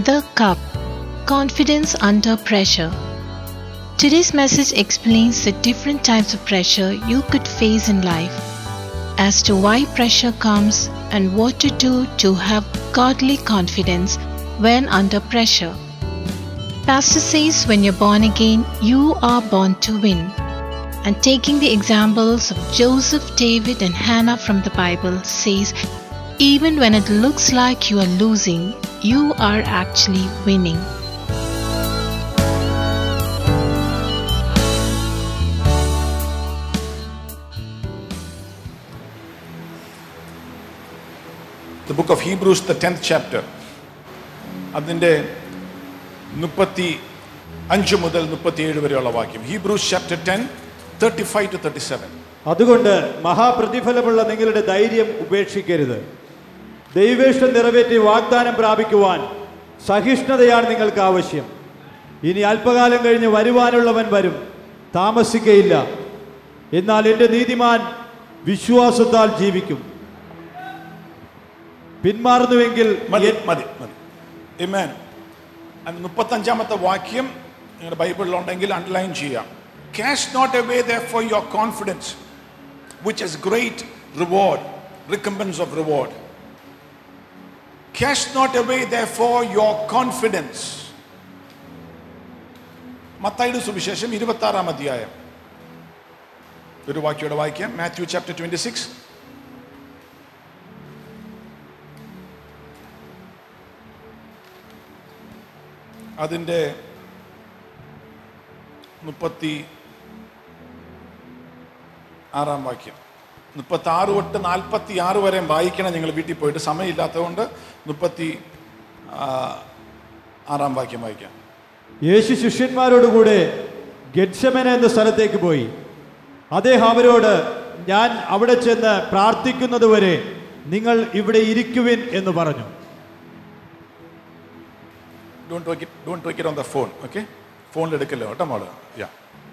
The Cup Confidence Under Pressure. Today's message explains the different types of pressure you could face in life, as to why pressure comes and what to do to have godly confidence when under pressure. Pastor says when you're born again, you are born to win. And taking the examples of Joseph, David, and Hannah from the Bible says, even when it looks like you are losing, you are actually winning. the book of Hebrews, the 10th chapter. അതിൻ്റെ മുപ്പത്തി അഞ്ച് മുതൽ മുപ്പത്തിയേഴ് വരെയുള്ള വാക്യം Hebrews chapter ten thirty five to thirty seven അതുകൊണ്ട് മഹാപ്രതിഫലമുള്ള നിങ്ങളുടെ ധൈര്യം ഉപേക്ഷിക്കരുത് ദൈവേഷ്ടം നിറവേറ്റി വാഗ്ദാനം പ്രാപിക്കുവാൻ സഹിഷ്ണുതയാണ് നിങ്ങൾക്ക് ആവശ്യം ഇനി അല്പകാലം കഴിഞ്ഞ് വരുവാനുള്ളവൻ വരും താമസിക്കയില്ല എന്നാൽ എൻ്റെ നീതിമാൻ വിശ്വാസത്താൽ ജീവിക്കും പിന്മാറുന്നുവെങ്കിൽ മതി എൻ- മതി മതി ഇമേൻ മുപ്പത്തഞ്ചാമത്തെ വാക്യം നിങ്ങളുടെ ബൈബിളിലുണ്ടെങ്കിൽ അണ്ടർലൈൻ ചെയ്യാം cast not away therefore your confidence which is great reward recompense of reward cast not away therefore your confidence മത്തായിയുടെ സുവിശേഷം ഇരുപത്തി ആറാം അധ്യായം ഒരു വാക്യോടെ വായിക്കാം മാത്യു ചാപ്റ്റർ ട്വന്റി സിക്സ് അതിൻ്റെ മുപ്പത്തി ആറാം വാക്യം മുപ്പത്തി ആറ് തൊട്ട് നാൽപ്പത്തി ആറ് വരെ വായിക്കണം നിങ്ങൾ വീട്ടിൽ പോയിട്ട് സമയമില്ലാത്തതുകൊണ്ട് മുപ്പത്തി ആ, ആറാം വാക്യം വായിക്കാം യേശു ശിഷ്യന്മാരോടുകൂടെ ഗെറ്റ്സമന എന്ന സ്ഥലത്തേക്ക് പോയി അദ്ദേഹം അവരോട് ഞാൻ അവിടെ ചെന്ന് പ്രാർത്ഥിക്കുന്നതുവരെ നിങ്ങൾ ഇവിടെ ഇരിക്കുവിൻ എന്ന് പറഞ്ഞു don't take it don't take it on the phone okay ഫോണിൽ എടുക്കല്ലോ കേട്ടോ മോള് യാ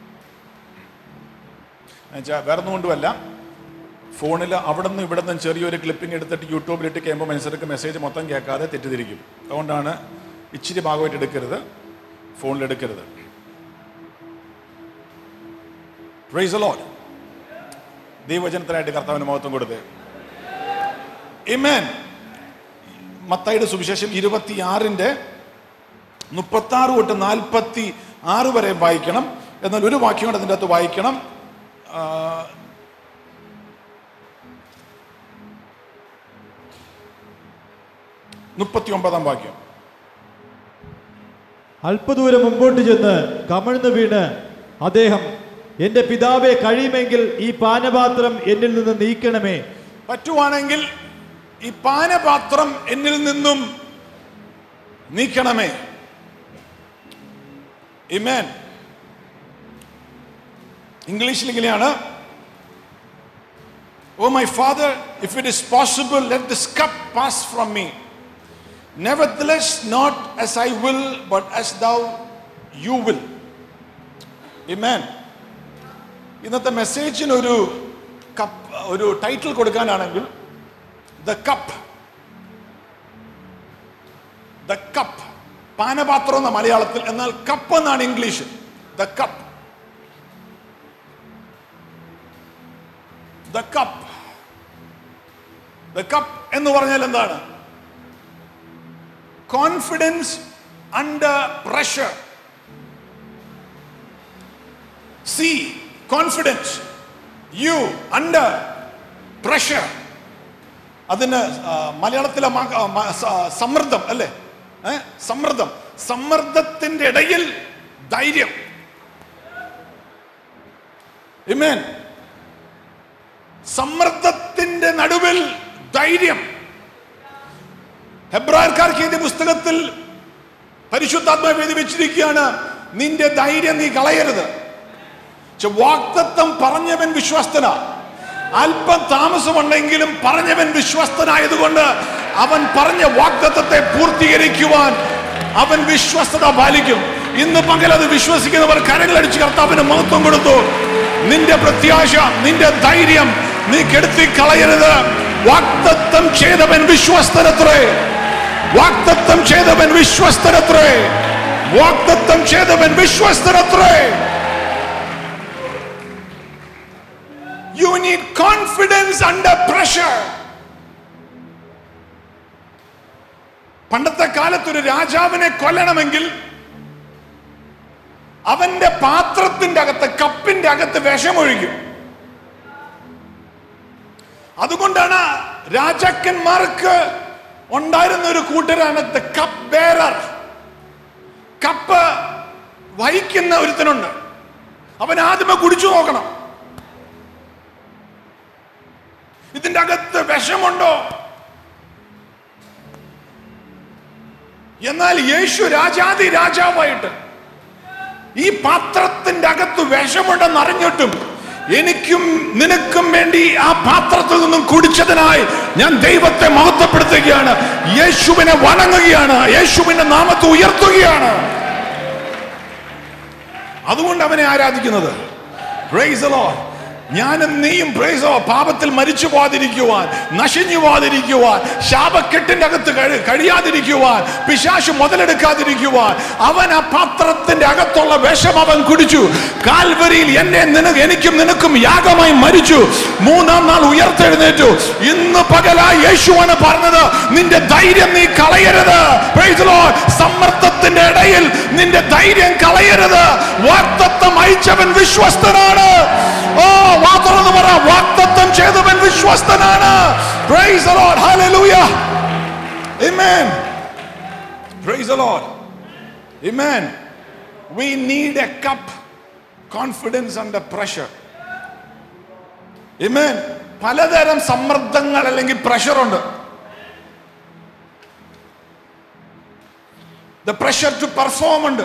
എന്നുവെച്ചാൽ വേറെ ഒന്നും കൊണ്ടുമല്ല ഫോണിൽ അവിടെ നിന്ന് ഇവിടെ നിന്ന് ചെറിയൊരു ക്ലിപ്പിംഗ് എടുത്തിട്ട് യൂട്യൂബിലിട്ട് കഴിയുമ്പോൾ മനുഷ്യർക്ക് മെസ്സേജ് മൊത്തം കേൾക്കാതെ തെറ്റിദ്ധരിക്കും അതുകൊണ്ടാണ് ഇച്ചിരി ഭാഗമായിട്ട് എടുക്കരുത് ഫോണിൽ എടുക്കരുത് പ്രൈസ് ലോഡ് ദൈവചനത്തിനായിട്ട് കർത്താവിന് മഹത്വം കൊടുത്ത് ഇമേൻ മത്തായിയുടെ സുവിശേഷം ഇരുപത്തിയാറിൻ്റെ മുപ്പത്തി ആറ് തൊട്ട് നാൽപ്പത്തി ആറ് വരെ വായിക്കണം എന്നാൽ ഒരു വാക്യം കൂടെ അതിൻ്റെ അകത്ത് വായിക്കണം ആ, മുപ്പത്തി ഒമ്പതാം വാക്യം അല്പദൂരം മുമ്പോട്ട് ചെന്ന് കമിഴ്ന്നു വീണ് അദ്ദേഹം എൻ്റെ പിതാവെ കഴിയുമെങ്കിൽ ഈ പാനപാത്രം എന്നിൽ നിന്ന് നീക്കണമേ പറ്റുവാണെങ്കിൽ ഈ പാനപാത്രം എന്നിൽ നിന്നും നീക്കണമേ ഇമേൻ ഇംഗ്ലീഷിൽ ഇങ്ങനെയാണ് O my Father if it is possible let this cup pass from me nevertheless not as I will but as thou you will ഇമേൻ ഇന്നത്തെ മെസ്സേജിന് ഒരു കപ്പ് ഒരു ടൈറ്റിൽ കൊടുക്കാനാണെങ്കിൽ ദ കപ്പ് ദ കപ്പ് പാനപാത്രം എന്ന മലയാളത്തിൽ എന്നാൽ കപ്പ് എന്നാണ് English the cup the cup the cup എന്ന് പറഞ്ഞാൽ എന്താണ് confidence under pressure see confidence you under pressure അതിന് ആ, മലയാളത്തിലെ മ- ആ, മ- സ- സമ്മർദ്ദം അല്ലേ ഏ? സമ്മർദ്ദം സമ്മർദ്ദത്തിന്റെ ഇടയിൽ ധൈര്യം Amen. സമ്മർദ്ദത്തിന്റെ നടുവിൽ ധൈര്യം ഹെബ്രായർക്കാർക്ക് എഴുതിയ പുസ്തകത്തിൽ പരിശുദ്ധാത്മാവ് എഴുതി വെച്ചിരിക്കുകയാണ് നിന്റെ ധൈര്യം നീ കളയരുത് പക്ഷെ വാക്തത്വം പറഞ്ഞവൻ വിശ്വസ്തനാ അല്പം താമസമുണ്ടെങ്കിലും പറഞ്ഞവൻ വിശ്വസ്തനായതുകൊണ്ട് അവൻ പറഞ്ഞ വാക്തത്വത്തെ പൂർത്തീകരിക്കുവാൻ അവൻ വിശ്വസ്തത പാലിക്കും ഇന്ന് പകൽ അത് വിശ്വസിക്കുന്നവർ കരങ്ങളടിച്ച് കർത്താവിന് മഹത്വം കൊടുത്തു നിന്റെ പ്രത്യാശ നിന്റെ ധൈര്യം നീ കെടുത്തി കളയരുത് വാക്തത്വം ചെയ്തവൻ വിശ്വസ്തനത്രേ വാക്തത്വം ചെയ്തവൻ വിശ്വസ്തരത്രേ വാക്തത്വം ചെയ്തവൻ വിശ്വസ്തരത്രേ you need confidence under pressure പണ്ടത്തെ കാലത്ത് ഒരു രാജാവിനെ കൊല്ലണമെങ്കിൽ അവന്റെ പാത്രത്തിന്റെ അകത്ത് കപ്പിന്റെ അകത്ത് വിഷമൊഴിക്കും അതുകൊണ്ടാണ് രാജാക്കന്മാർക്ക് ഉണ്ടായിരുന്ന ഒരു കൂട്ടരാനത്ത് കപ്പ് ബേറർ കപ്പ് വഹിക്കുന്ന ഒരുത്തനുണ്ട് അവൻ ആദ്യമേ കുടിച്ചു നോക്കണം ഇതിന്റെ അകത്ത് വിഷമുണ്ടോ എന്നാൽ യേശു രാജാതി രാജാവായിട്ട് ഈ പാത്രത്തിന്റെ അകത്ത് വിഷമുണ്ടെന്ന് അറിഞ്ഞിട്ടും എനിക്കും നിനക്കും വേണ്ടി ആ പാത്രത്തിൽ നിന്നും കുടിച്ചതിനായി ഞാൻ ദൈവത്തെ മഹത്വപ്പെടുത്തുകയാണ് യേശുവിനെ വണങ്ങുകയാണ് യേശുവിന്റെ നാമത്തെ ഉയർത്തുകയാണ് അതുകൊണ്ട് അവനെ ആരാധിക്കുന്നത് Praise the Lord. ഞാനും നീയും പ്രൈസോ പാപത്തിൽ മരിച്ചു പോകാതിരിക്കുവാൻ നശിഞ്ഞു പോകാതിരിക്കുവാൻ ശാപക്കെട്ടിന്റെ അകത്ത് കഴി- കഴിയാതിരിക്കുവാൻ പിശാശ് മുതലെടുക്കാതിരിക്കുവാൻ അവൻ ആ പാത്രത്തിന്റെ അകത്തുള്ള വിഷം അവൻ കുടിച്ചു കാൽവരിയിൽ എന്നെ നിനക്ക് എനിക്കും നിനക്കും യാഗമായി മരിച്ചു മൂന്നാം നാൾ ഉയർത്തെഴുന്നേറ്റു ഇന്ന് പകലാ യേശുവാണ് പറഞ്ഞത് നിന്റെ ധൈര്യം നീ കളയരുത് Praise the Lord. സമ്മർദ്ദത്തിന്റെ ഇടയിൽ നിന്റെ ധൈര്യം കളയരുത് വാക്തത്വം അയച്ചവൻ വിശ്വസ്തനാണ് ഓ വാ തുറന്ന് പറ വാക്തത്വം ചെയ്തവൻ വിശ്വസ്തനാണ് Praise the Lord. Hallelujah. Amen. Praise the Lord. Amen. We need a cup confidence under pressure. Amen. പലതരം സമ്മർദ്ദങ്ങൾ അല്ലെങ്കിൽ പ്രഷർ ഉണ്ട് ദ പ്രഷർ ടു പെർഫോം ഉണ്ട്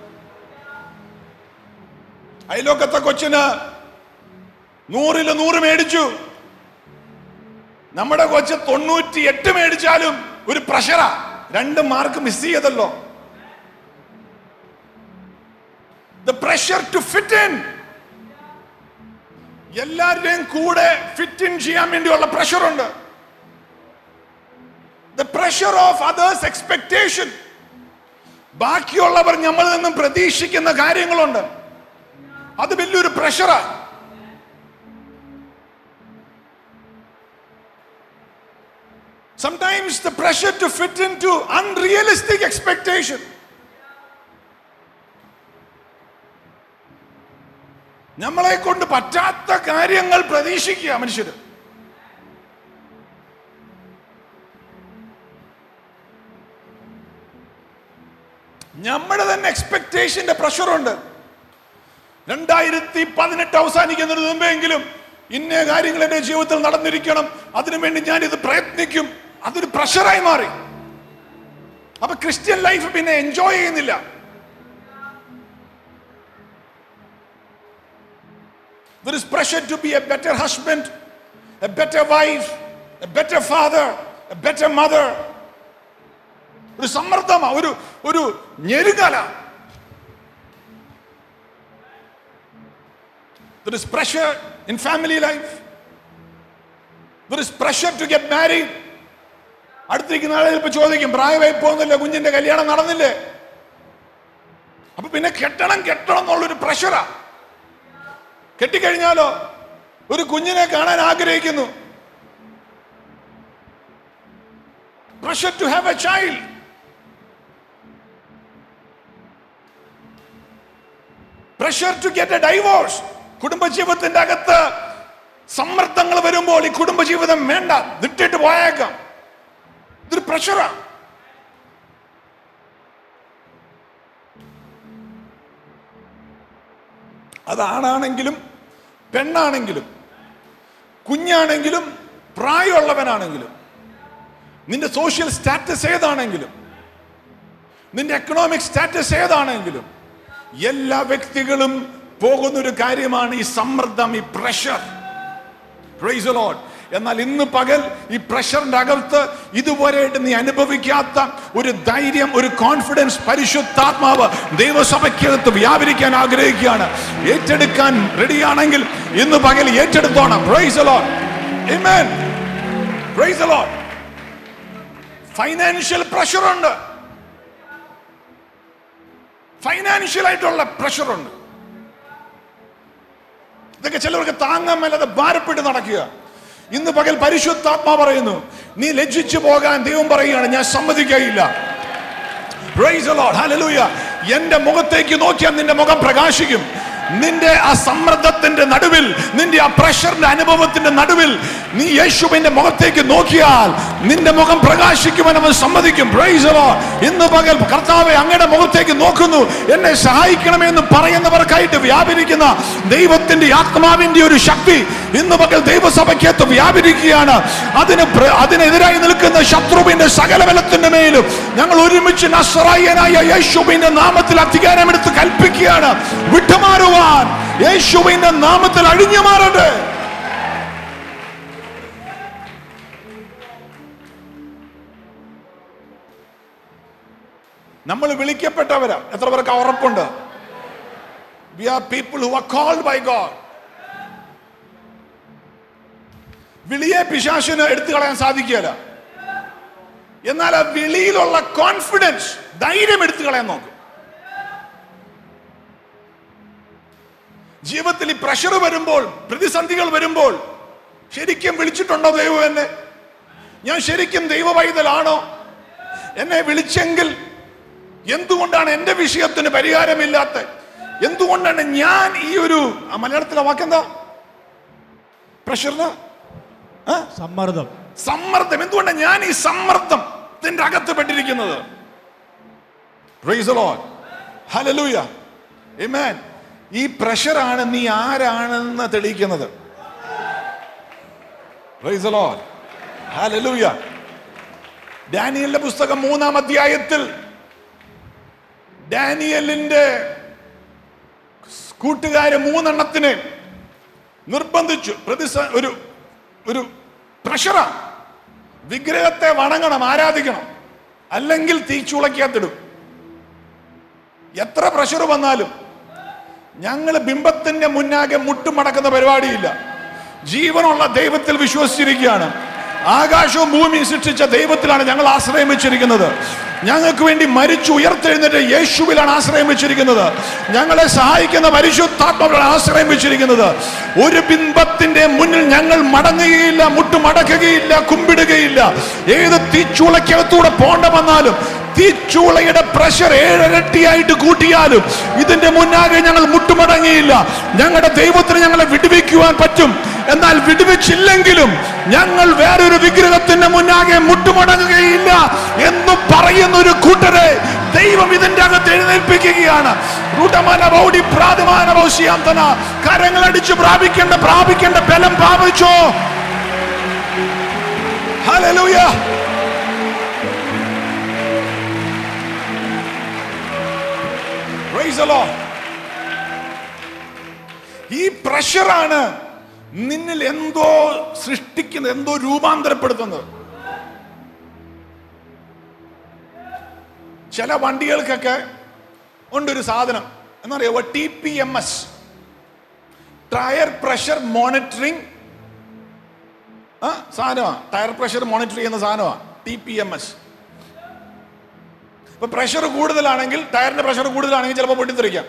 അയലോക്കത്തെ കൊച്ചിന് നൂറില് നൂറ് മേടിച്ചു നമ്മുടെ കൊച്ച് തൊണ്ണൂറ്റി എട്ട് മേടിച്ചാലും ഒരു പ്രഷറാ രണ്ട് മാർക്ക് മിസ് ചെയ്തല്ലോ the pressure to fit in എല്ലാവരുടെയും കൂടെ ഫിറ്റ് ഇൻ ചെയ്യാൻ വേണ്ടിയുള്ള പ്രഷർ ഉണ്ട് the pressure of others expectation ബാക്കിയുള്ളവർ നമ്മളിൽ നിന്നും പ്രതീക്ഷിക്കുന്ന കാര്യങ്ങളുണ്ട് അത് വലിയൊരു പ്രഷറാ Sometimes the pressure to fit into unrealistic expectation. നമ്മളെ കൊണ്ട് പറ്റാത്ത കാര്യങ്ങൾ പ്രതീക്ഷിക്കുക മനുഷ്യര് നമ്മുടെ തന്നെ എക്സ്പെക്ടേഷന്റെ പ്രഷറുണ്ട് രണ്ടായിരത്തി പതിനെട്ട് അവസാനിക്കുന്നതിന് മുമ്പെങ്കിലും ഇന്ന കാര്യങ്ങൾ എന്റെ ജീവിതത്തിൽ നടന്നിരിക്കണം അതിനുവേണ്ടി ഞാൻ ഇത് പ്രയത്നിക്കും അതൊരു പ്രഷറായി മാറി അപ്പൊ ക്രിസ്ത്യൻ ലൈഫ് പിന്നെ എൻജോയ് ചെയ്യുന്നില്ല There is pressure to be a better husband, a better wife, a better father, a better mother. ഒരു സമ്മർദ്ദമാ ഒരു ഒരു ഞെരുകല There is pressure in family life. There is pressure to get married. അടുത്തിരിക്കുന്ന ആളെ ചിലപ്പോൾ ചോദിക്കും പ്രായമായി പോകുന്നില്ല കുഞ്ഞിന്റെ കല്യാണം നടന്നില്ലേ അപ്പൊ പിന്നെ കെട്ടണം കെട്ടണം എന്നുള്ളൊരു പ്രഷറാ കെട്ടിക്കഴിഞ്ഞാലോ ഒരു കുഞ്ഞിനെ കാണാൻ ആഗ്രഹിക്കുന്നു pressure to have a child pressure to get a divorce കുടുംബജീവിതത്തിന്റെ അകത്ത് സമ്മർദ്ദങ്ങൾ വരുമ്പോൾ ഈ കുടുംബജീവിതം വേണ്ട വിട്ടിട്ട് പോയേക്കാം ഇതൊരു പ്രഷറാ അതാണാണെങ്കിലും പെണ്ണാണെങ്കിലും കുഞ്ഞാണെങ്കിലും പ്രായമുള്ളവനാണെങ്കിലും നിന്റെ സോഷ്യൽ സ്റ്റാറ്റസ് ഏതാണെങ്കിലും നിന്റെ എക്കണോമിക് സ്റ്റാറ്റസ് ഏതാണെങ്കിലും എല്ലാ വ്യക്തികളും പോകുന്ന ഒരു കാര്യമാണ് ഈ സമ്മർദ്ദം ഈ പ്രഷർ പ്രൈസ് ലോഡ് എന്നാൽ ഇന്ന് പകൽ ഈ പ്രഷറിന്റെ അകത്ത് ഇതുവരെയായിട്ട് നീ അനുഭവിക്കാത്ത ഒരു ധൈര്യം ഒരു കോൺഫിഡൻസ് പരിശുദ്ധാത്മാവ് ദൈവസഭയ്ക്കകത്ത് വ്യാപരിക്കാൻ ആഗ്രഹിക്കുകയാണ് ഏറ്റെടുക്കാൻ റെഡിയാണെങ്കിൽ ഇന്ന് പകൽ ഏറ്റെടുത്തോണം praise Lord Amen. Praise the Lord. Financial പ്രഷറുണ്ട് ഫൈനാൻഷ്യൽ ആയിട്ടുള്ള പ്രഷറുണ്ട് ഇതൊക്കെ ചിലർക്ക് താങ്ങാൻ മേലാതെ ഭാരപ്പെട്ട് നടക്കുക ഇന്ന് പകൽ പരിശുദ്ധാത്മാ പറയുന്നു നീ ലജ്ജിച്ചു പോകാൻ ദൈവം പറയുകയാണ് ഞാൻ സമ്മതിക്കുകയില്ല Praise the Lord. Hallelujah. എന്റെ മുഖത്തേക്ക് നോക്കിയാൽ നിന്റെ മുഖം പ്രകാശിക്കും നിന്റെ ആ സമ്മർദ്ദത്തിന്റെ നടുവിൽ നിന്റെ ആ പ്രഷറിന്റെ അനുഭവത്തിന്റെ നടുവിൽ നീ യേശുവിന്റെ മുഖത്തേക്ക് നോക്കിയാൽ നിന്റെ മുഖം പ്രകാശിക്കുമെന്ന് അവൻ സമ്മതിക്കും Praise the Lord. ഇന്ന് പകൽ കർത്താവെ അങ്ങയുടെ മുഖത്തേക്ക് നോക്കുന്നു എന്നെ സഹായിക്കണമേ എന്ന് പറയുന്നവർക്കായിട്ട് വ്യാപരിക്കുന്ന ദൈവത്തിന്റെ ആത്മാവിന്റെ ഒരു ശക്തി ഇന്ന് പകൽ ദൈവസഭയ്ക്കകത്ത് വ്യാപരിക്കുകയാണ് അതിന് പ്ര- അതിനെതിരായി നിൽക്കുന്ന ശത്രുവിന്റെ സകല ബലത്തിന്റെ മേലും ഞങ്ങൾ ഒരുമിച്ച് നസ്രായനായ യേശുവിന്റെ നാമത്തിൽ അധികാരമെടുത്ത് കൽപ്പിക്കുകയാണ് വിട്ടുമാറുവാൻ യേശുവിന്റെ നാമത്തിൽ അഴിഞ്ഞു മാറട്ടെ നമ്മൾ വിളിക്കപ്പെട്ടവരാ എത്ര പേർക്ക് ഉറപ്പുണ്ട് we are people who are called by God വിളിയെ പിശാശിന് എടുത്തു കളയാൻ സാധിക്കുകയില്ല എന്നാൽ ആ വിളിയിലുള്ള കോൺഫിഡൻസ് ധൈര്യം എടുത്തു കളയാൻ നോക്കും ജീവിതത്തിൽ ഈ പ്രഷർ വരുമ്പോൾ പ്രതിസന്ധികൾ വരുമ്പോൾ ശരിക്കും വിളിച്ചിട്ടുണ്ടോ ദൈവം എന്നെ ഞാൻ ശരിക്കും ദൈവ പൈതലാണോ എന്നെ വിളിച്ചെങ്കിൽ എന്തുകൊണ്ടാണ് എന്റെ വിഷയത്തിന് പരിഹാരമില്ലാത്ത എന്തുകൊണ്ടാണ് ഞാൻ ഈ ഒരു ആ മലയാളത്തിലെ വാക്കെന്താ പ്രഷറിന് ആ സമ്മർദ്ദം സമ്മർദ്ദം എന്തുകൊണ്ടാണ് ഞാൻ ഈ സമ്മർദ്ദത്തിന്റെ അകത്ത് പെട്ടിരിക്കുന്നത് Praise the Lord. Hallelujah. Amen. ഈ പ്രഷറാണ് നീ ആരാണെന്ന് തെളിയിക്കുന്നത് Praise the Lord. Hallelujah. ഡാനിയലിന്റെ പുസ്തകം മൂന്നാം അധ്യായത്തിൽ ഡാനിയലിന്റെ കൂട്ടുകാര് മൂന്നെണ്ണത്തിന് നിർബന്ധിച്ചു പ്രതിസ ഒരു ഒരു പ്രഷറാണ് വിഗ്രഹത്തെ വണങ്ങണം ആരാധിക്കണം അല്ലെങ്കിൽ തീച്ചുളക്കകത്തിടും എത്ര പ്രഷർ വന്നാലും ഞങ്ങൾ ബിംബത്തിന്റെ മുന്നാകെ മുട്ടുമടക്കുന്ന പരിപാടിയില്ല ജീവനുള്ള ദൈവത്തിൽ വിശ്വസിച്ചിരിക്കുകയാണ് ആകാശവും ഭൂമിയും സൃഷ്ടിച്ച ദൈവത്തിലാണ് ഞങ്ങൾ ആശ്രയം വെച്ചിരിക്കുന്നത് ഞങ്ങൾക്ക് വേണ്ടി മരിച്ചു ഉയർത്തെഴുന്നേറ്റ് യേശുവിലാണ് ആശ്രയം വെച്ചിരിക്കുന്നത് ഞങ്ങളെ സഹായിക്കുന്ന പരിശുദ്ധാത്മാവിലാണ് ആശ്രയം വെച്ചിരിക്കുന്നത് ഒരു ബിംബത്തിന്റെ മുന്നിൽ ഞങ്ങൾ മടങ്ങുകയില്ല മുട്ടുമടക്കുകയില്ല കുമ്പിടുകയില്ല ഏത് തീച്ചുളക്കകത്തൂടെ പോണ്ട വന്നാലും തീച്ചൂളയുടെ പ്രഷർ ഏഴരട്ടിയായിട്ട് കൂട്ടിയാലും ഇതിന്റെ മുന്നാകെ ഞങ്ങൾ മുട്ടുമടങ്ങിയില്ല ഞങ്ങളുടെ ദൈവത്തിന് ഞങ്ങളെ വിടുവിക്കുവാൻ പറ്റും എന്നാൽ വിടുവിച്ചില്ലെങ്കിലും ഞങ്ങൾ വേറൊരു വിഗ്രഹത്തിന്റെ മുന്നാകെ മുട്ടുമടങ്ങുകയില്ല എന്ന് പറയുന്ന ഒരു കൂട്ടരെ ദൈവം ഇതിന്റെ അകത്ത് എഴുന്നേൽപ്പിക്കുകയാണ് റുടമന ബൗഡി പ്രാതിമാന ബൗശിയാന്തന കരങ്ങളടിച്ച് പ്രാപിക്കേണ്ട പ്രാപിക്കേണ്ട ബലം പ്രാപിച്ചോ ഹല്ലേലൂയ Praise the Lord. ഈ പ്രഷറാണ് നിന്നിൽ എന്തോ സൃഷ്ടിക്കുന്നത് എന്തോ രൂപാന്തരപ്പെടുത്തുന്നത് ചില വണ്ടികൾക്കൊക്കെ ഉണ്ടൊരു സാധനം എന്നറിയാവോ T P M S tyre pressure monitoring ആ സാധനമാണ് ടയർ പ്രഷർ മോണിറ്റർ ചെയ്യുന്ന സാധനമാണ് ടി പി എം എസ് ഇപ്പൊ പ്രഷർ കൂടുതലാണെങ്കിൽ ടയറിന്റെ പ്രഷർ കൂടുതലാണെങ്കിൽ ചിലപ്പോൾ പൊട്ടിത്തെറിക്കാം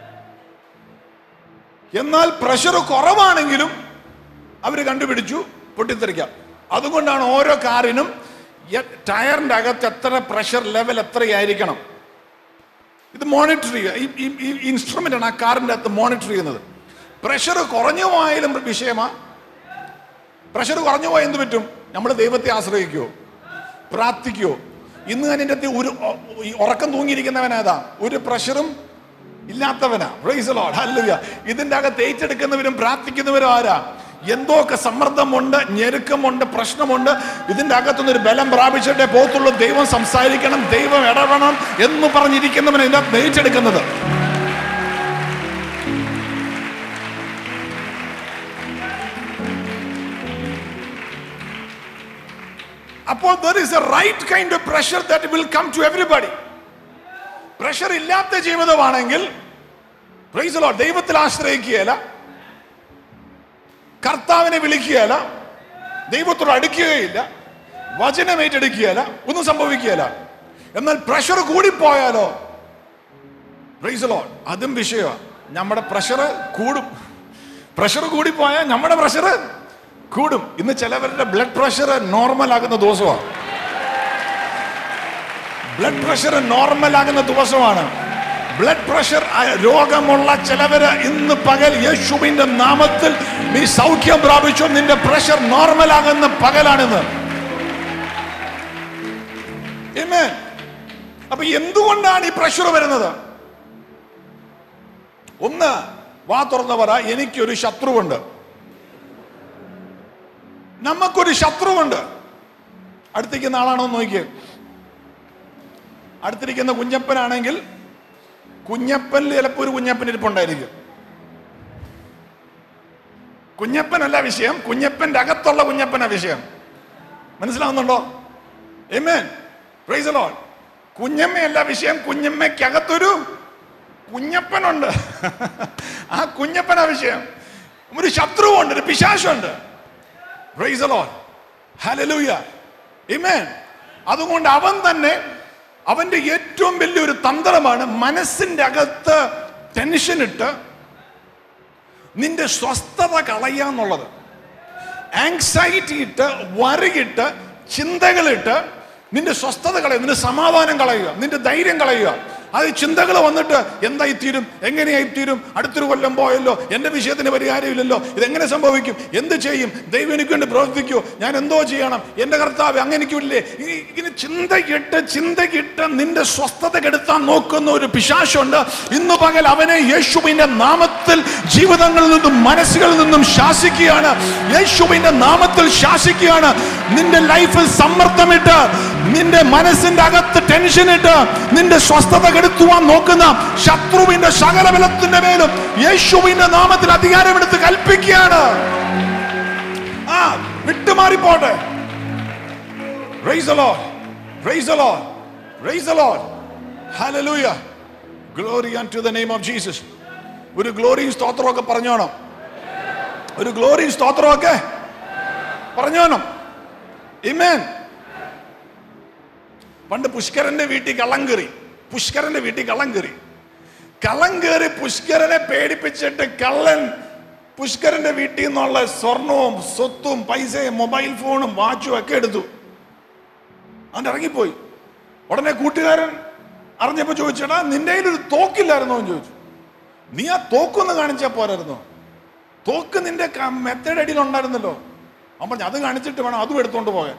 എന്നാൽ പ്രഷർ കുറവാണെങ്കിലും അവർ കണ്ടുപിടിച്ചു പൊട്ടിത്തെറിക്കാം അതുകൊണ്ടാണ് ഓരോ കാറിനും എ- ടയറിന്റെ അകത്ത് എത്ര പ്രഷർ ലെവൽ എത്രയായിരിക്കണം ഇത് മോണിറ്റർ ചെയ്യുക ഈ- ഈ- ഈ ഇൻസ്ട്രുമെന്റ് ആണ് ആ കാറിന്റെ അകത്ത് മോണിറ്റർ ചെയ്യുന്നത് പ്രഷർ കുറഞ്ഞു പോയാലും വിഷയമാ പ്രഷർ കുറഞ്ഞു പോയാൽ എന്ത് പറ്റും നമ്മൾ ദൈവത്തെ ആശ്രയിക്കുമോ പ്രാർത്ഥിക്കുമോ ഇന്ന് തന്നെ എൻ്റെ അടുത്ത് ഒരു ഒ- ഈ ഉറക്കം തൂങ്ങിയിരിക്കുന്നവനേതാ ഒരു പ്രഷറും ഇല്ലാത്തവനാ പ്രൈസ് ലോഡ് ഹല്ലേലൂയ ഇതിന്റെ അകത്ത് ഏറ്റെടുക്കുന്നവരും പ്രാർത്ഥിക്കുന്നവരും ആരാ എന്തൊക്കെ സമ്മർദ്ദമുണ്ട് ഞെരുക്കമുണ്ട് പ്രശ്നമുണ്ട് ഇതിന്റെ അകത്തുനിന്ന് ഒരു ബലം പ്രാപിച്ചിട്ടേ പോത്തുള്ളൂ ദൈവം സംസാരിക്കണം ദൈവം ഇടപെടണം എന്ന് പറഞ്ഞിരിക്കുന്നവൻ ഇതിന്റെ അകത്ത് ഏറ്റെടുക്കുന്നത് അപ്പോൾ there is a right kind of pressure that will come to everybody pressure ഇല്ലാത്ത ജീവിതമാണെങ്കിൽ പ്രൈസ് ലോഡ് ദൈവത്തിൽ ആശ്രയിക്കുകയല്ല കർത്താവിനെ വിളിക്കുകയല്ല ദൈവത്തോട് അടുക്കുകയില്ല വചനം ഏറ്റെടുക്കുകയല്ല ഒന്നും സംഭവിക്കുകയല്ല എന്നാൽ പ്രഷർ കൂടിപ്പോയാലോ Praise the Lord. അതും വിഷയമാണ് നമ്മുടെ പ്രഷർ കൂടും പ്രഷർ കൂടിപ്പോയാൽ നമ്മുടെ പ്രഷർ കൂടും ഇന്ന് ചിലവരുടെ ബ്ലഡ് പ്രഷർ നോർമൽ ആകുന്ന ദിവസമാണ് ബ്ലഡ് പ്രഷർ നോർമൽ ആകുന്ന ദിവസമാണ് ബ്ലഡ് പ്രഷർ രോഗമുള്ള ചിലവര് ഇന്ന് പകൽ യേശുവിന്റെ നാമത്തിൽ നീ സൗഖ്യം പ്രാപിച്ചു നിന്റെ പ്രഷർ നോർമൽ ആകുന്ന പകലാണിന്ന് Amen. അപ്പൊ എന്തുകൊണ്ടാണ് ഈ പ്രഷർ വരുന്നത് ഒന്ന് വാ തുറന്ന് പറ എനിക്കൊരു ശത്രുവുണ്ട് നമുക്കൊരു ശത്രുവുണ്ട് അടുത്തിരിക്കുന്ന ആളാണോ എന്ന് നോക്കിയേ അടുത്തിരിക്കുന്ന കുഞ്ഞപ്പനാണെങ്കിൽ കുഞ്ഞപ്പനിൽ ചിലപ്പോൾ ഒരു കുഞ്ഞപ്പൻ ഇരിപ്പുണ്ടായിരിക്കും കുഞ്ഞപ്പനല്ല വിഷയം കുഞ്ഞപ്പന്റെ അകത്തുള്ള കുഞ്ഞപ്പനാ വിഷയം മനസ്സിലാവുന്നുണ്ടോ Amen. Praise the Lord. കുഞ്ഞമ്മയല്ല വിഷയം കുഞ്ഞമ്മയ്ക്കകത്തൊരു കുഞ്ഞപ്പനുണ്ട് ആ കുഞ്ഞപ്പനാ വിഷയം ഒരു ശത്രുവുണ്ട് ഒരു പിശാശുണ്ട് Praise the Lord. Hallelujah. Amen. അതുകൊണ്ട് അവൻ തന്നെ അവന്റെ ഏറ്റവും വലിയൊരു തന്ത്രമാണ് മനസ്സിന്റെ അകത്ത് ടെൻഷൻ ഇട്ട് നിന്റെ സ്വസ്ഥത കളയാന്നുള്ളത് ആങ്സൈറ്റി ഇട്ട് വരകിട്ട് ചിന്തകളിട്ട് നിന്റെ സ്വസ്ഥത കളയുക നിന്റെ സമാധാനം കളയുക നിന്റെ ധൈര്യം കളയുക അത് ചിന്തകൾ വന്നിട്ട് എന്തായി തീരും എങ്ങനെയായി തീരും അടുത്തൊരു കൊല്ലം പോയല്ലോ എന്റെ വിഷയത്തിന് പരിഹാരമില്ലല്ലോ ഇതെങ്ങനെ സംഭവിക്കും എന്ത് ചെയ്യും ദൈവം എനിക്ക് വേണ്ടി പ്രവർത്തിക്കൂ ഞാൻ എന്തോ ചെയ്യണം എന്റെ കർത്താവ് അങ്ങനെക്കില്ലേ ഇങ്ങനെ ചിന്തകിട്ട് ചിന്തകിട്ട് നിന്റെ സ്വസ്ഥത കെടുത്താൻ നോക്കുന്ന ഒരു പിശാശുണ്ട് ഇന്ന് പകൽ അവനെ യേശുവിന്റെ നാമത്തിൽ ജീവിതങ്ങളിൽ നിന്നും മനസ്സുകളിൽ നിന്നും ശാസിക്കുകയാണ് യേശുവിന്റെ നാമത്തിൽ ശാസിക്കുകയാണ് നിന്റെ ലൈഫിൽ സമ്മർദ്ദമിട്ട് നിന്റെ മനസ്സിന്റെ അകത്ത് ടെൻഷൻ ഇട്ട് നിന്റെ സ്വസ്ഥത കെടുത്തുവാൻ നോക്കുന്ന ശത്രുവിന്റെ സകല ബലത്തിന്റെ മേലും യേശുവിന്റെ നാമത്തിൽ അധികാരമെടുത്ത് കൽപ്പിക്കുകയാണ് ആ വിട്ടുമാറിപ്പോട്ടെ Praise the Lord. Praise the Lord. Praise the Lord. Hallelujah. Glory unto the name of Jesus. ഒരു ഗ്ലോറിയും സ്തോത്രമൊക്കെ പറഞ്ഞോണം ഒരു ഗ്ലോറിയും സ്തോത്രമൊക്കെ പറഞ്ഞോണം ഇമേൻ പണ്ട് പുഷ്കരന്റെ വീട്ടിൽ കള്ളം കയറി പുഷ്കരന്റെ വീട്ടിൽ കള്ളം കയറി കള്ളം കയറി പുഷ്കരനെ പേടിപ്പിച്ചിട്ട് കള്ളൻ പുഷ്കരന്റെ വീട്ടിൽ നിന്നുള്ള സ്വർണവും സ്വത്തും പൈസയും മൊബൈൽ ഫോണും വാച്ചും ഒക്കെ എടുത്തു അവൻ ഇറങ്ങിപ്പോയി ഉടനെ കൂട്ടുകാരൻ അറിഞ്ഞപ്പോ ചോദിച്ചേടാ നിന്റെ കയ്യിൽ ഒരു തോക്കില്ലായിരുന്നോ എന്ന് ചോദിച്ചു നീ ആ തോക്കൊന്ന് കാണിച്ചാൽ പോരായിരുന്നോ തോക്ക് നിന്റെ മെത്തേഡ് അടിയിൽ ഉണ്ടായിരുന്നല്ലോ അവൻ പറഞ്ഞു അത് കാണിച്ചിട്ട് വേണം അതും എടുത്തോണ്ട് പോകാൻ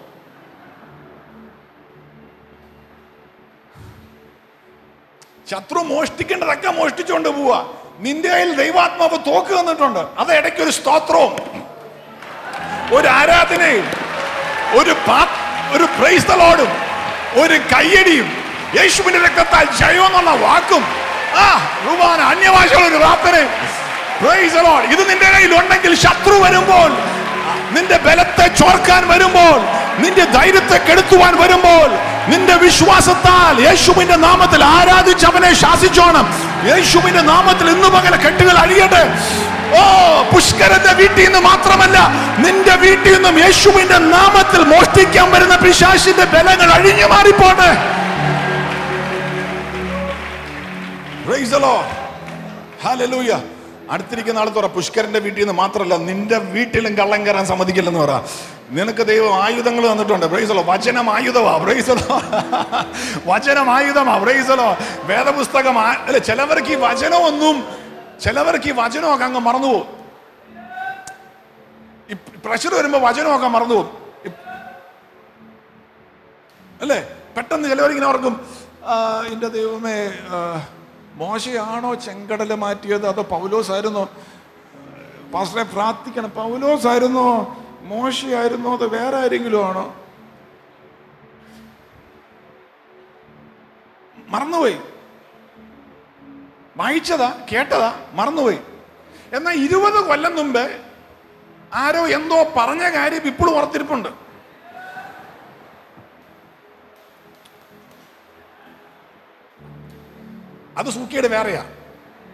ശത്രു മോഷ്ടിക്കേണ്ടതൊക്കെ മോഷ്ടിച്ചുകൊണ്ട് പോവാ നിന്റെ കയ്യിൽ ദൈവാത്മാവ് തോക്ക് തന്നിട്ടുണ്ട് അത് ഇടയ്ക്ക് ഒരു സ്തോത്രവും ഒരു ആരാധനയും ഒരു പാ- ഒരു പ്രൈസ്തലോടും ഒരു കയ്യടിയും യേശുവിന്റെ രക്തത്താൽ ജയം എന്നുള്ള വാക്കും ആ റുമാന അന്യഭാഷയുള്ള ഒരു പ്രാർത്ഥനയും Praise the Lord. ഇത് നിന്റെ കയ്യിൽ ഉണ്ടെങ്കിൽ ശത്രു വരുമ്പോൾ നിന്റെ ബലത്തെ ചോർക്കാൻ വരുമ്പോൾ നിന്റെ ധൈര്യത്തെ കെടുത്തുവാൻ വരുമ്പോൾ നിന്റെ വിശ്വാസത്താൽ യേശുവിന്റെ നാമത്തിൽ ആരാധിച്ച് അവനെ ശാസിച്ചോണം യേശുവിന്റെ നാമത്തിൽ ഇന്നു പകല കെട്ടുകൾ അഴിയട്ടെ ഓ പുഷ്കരന്റെ വീട്ടിൽ നിന്ന് മാത്രമല്ല നിന്റെ വീട്ടിൽ നിന്നും യേശുവിന്റെ നാമത്തിൽ മോഷ്ടിക്കാൻ വരുന്ന പിശാശിന്റെ ബലങ്ങൾ അഴിഞ്ഞു മാറിപ്പോട്ടെ Praise the Lord. Hallelujah. അടുത്തിരിക്കുന്ന ആൾ തുറ പുഷ്കരന്റെ വീട്ടിൽ നിന്ന് മാത്രമല്ല നിന്റെ വീട്ടിലും കള്ളം കയറാൻ സമ്മതിക്കില്ലെന്ന് പറ നിനക്ക് ദൈവം ആയുധങ്ങൾ തന്നിട്ടുണ്ട് ബ്രൈസലോ വചനം ആയുധമാ ബ്രൈസലോ വചനം ആയുധമാ ബ്രൈസലോ വേദപുസ്തകം ആ- അല്ല ചിലവർക്ക് ഈ വചനമൊന്നും ചിലവർക്ക് ഈ വചനമൊക്കെ അങ്ങ് മറന്നുപോകും ഈ പ്രഷർ വരുമ്പോ വചനമൊക്കെ മറന്നുപോകും ഈ- അല്ലേ പെട്ടെന്ന് ചിലവരിങ്ങനെ ഓർക്കും "ആ, എൻ്റെ ദൈവമേ ആ, മോശയാണോ ചെങ്കടല് മാറ്റിയത് അതോ പൗലോസ് ആയിരുന്നോ പാസ്റ്ററെ പ്രാർത്ഥിക്കണം പൗലോസ് ആയിരുന്നോ മോശയായിരുന്നോ അത് വേറെ ആരെങ്കിലും ആണോ മറന്നുപോയി വായിച്ചതാ കേട്ടതാ മറന്നുപോയി എന്നാൽ ഇരുപത് കൊല്ലം മുമ്പ് ആരോ എന്തോ പറഞ്ഞ കാര്യം ഇപ്പോഴും ഓർത്തിരിപ്പുണ്ട് അത് സൂക്കിയുടെ വേറെയാ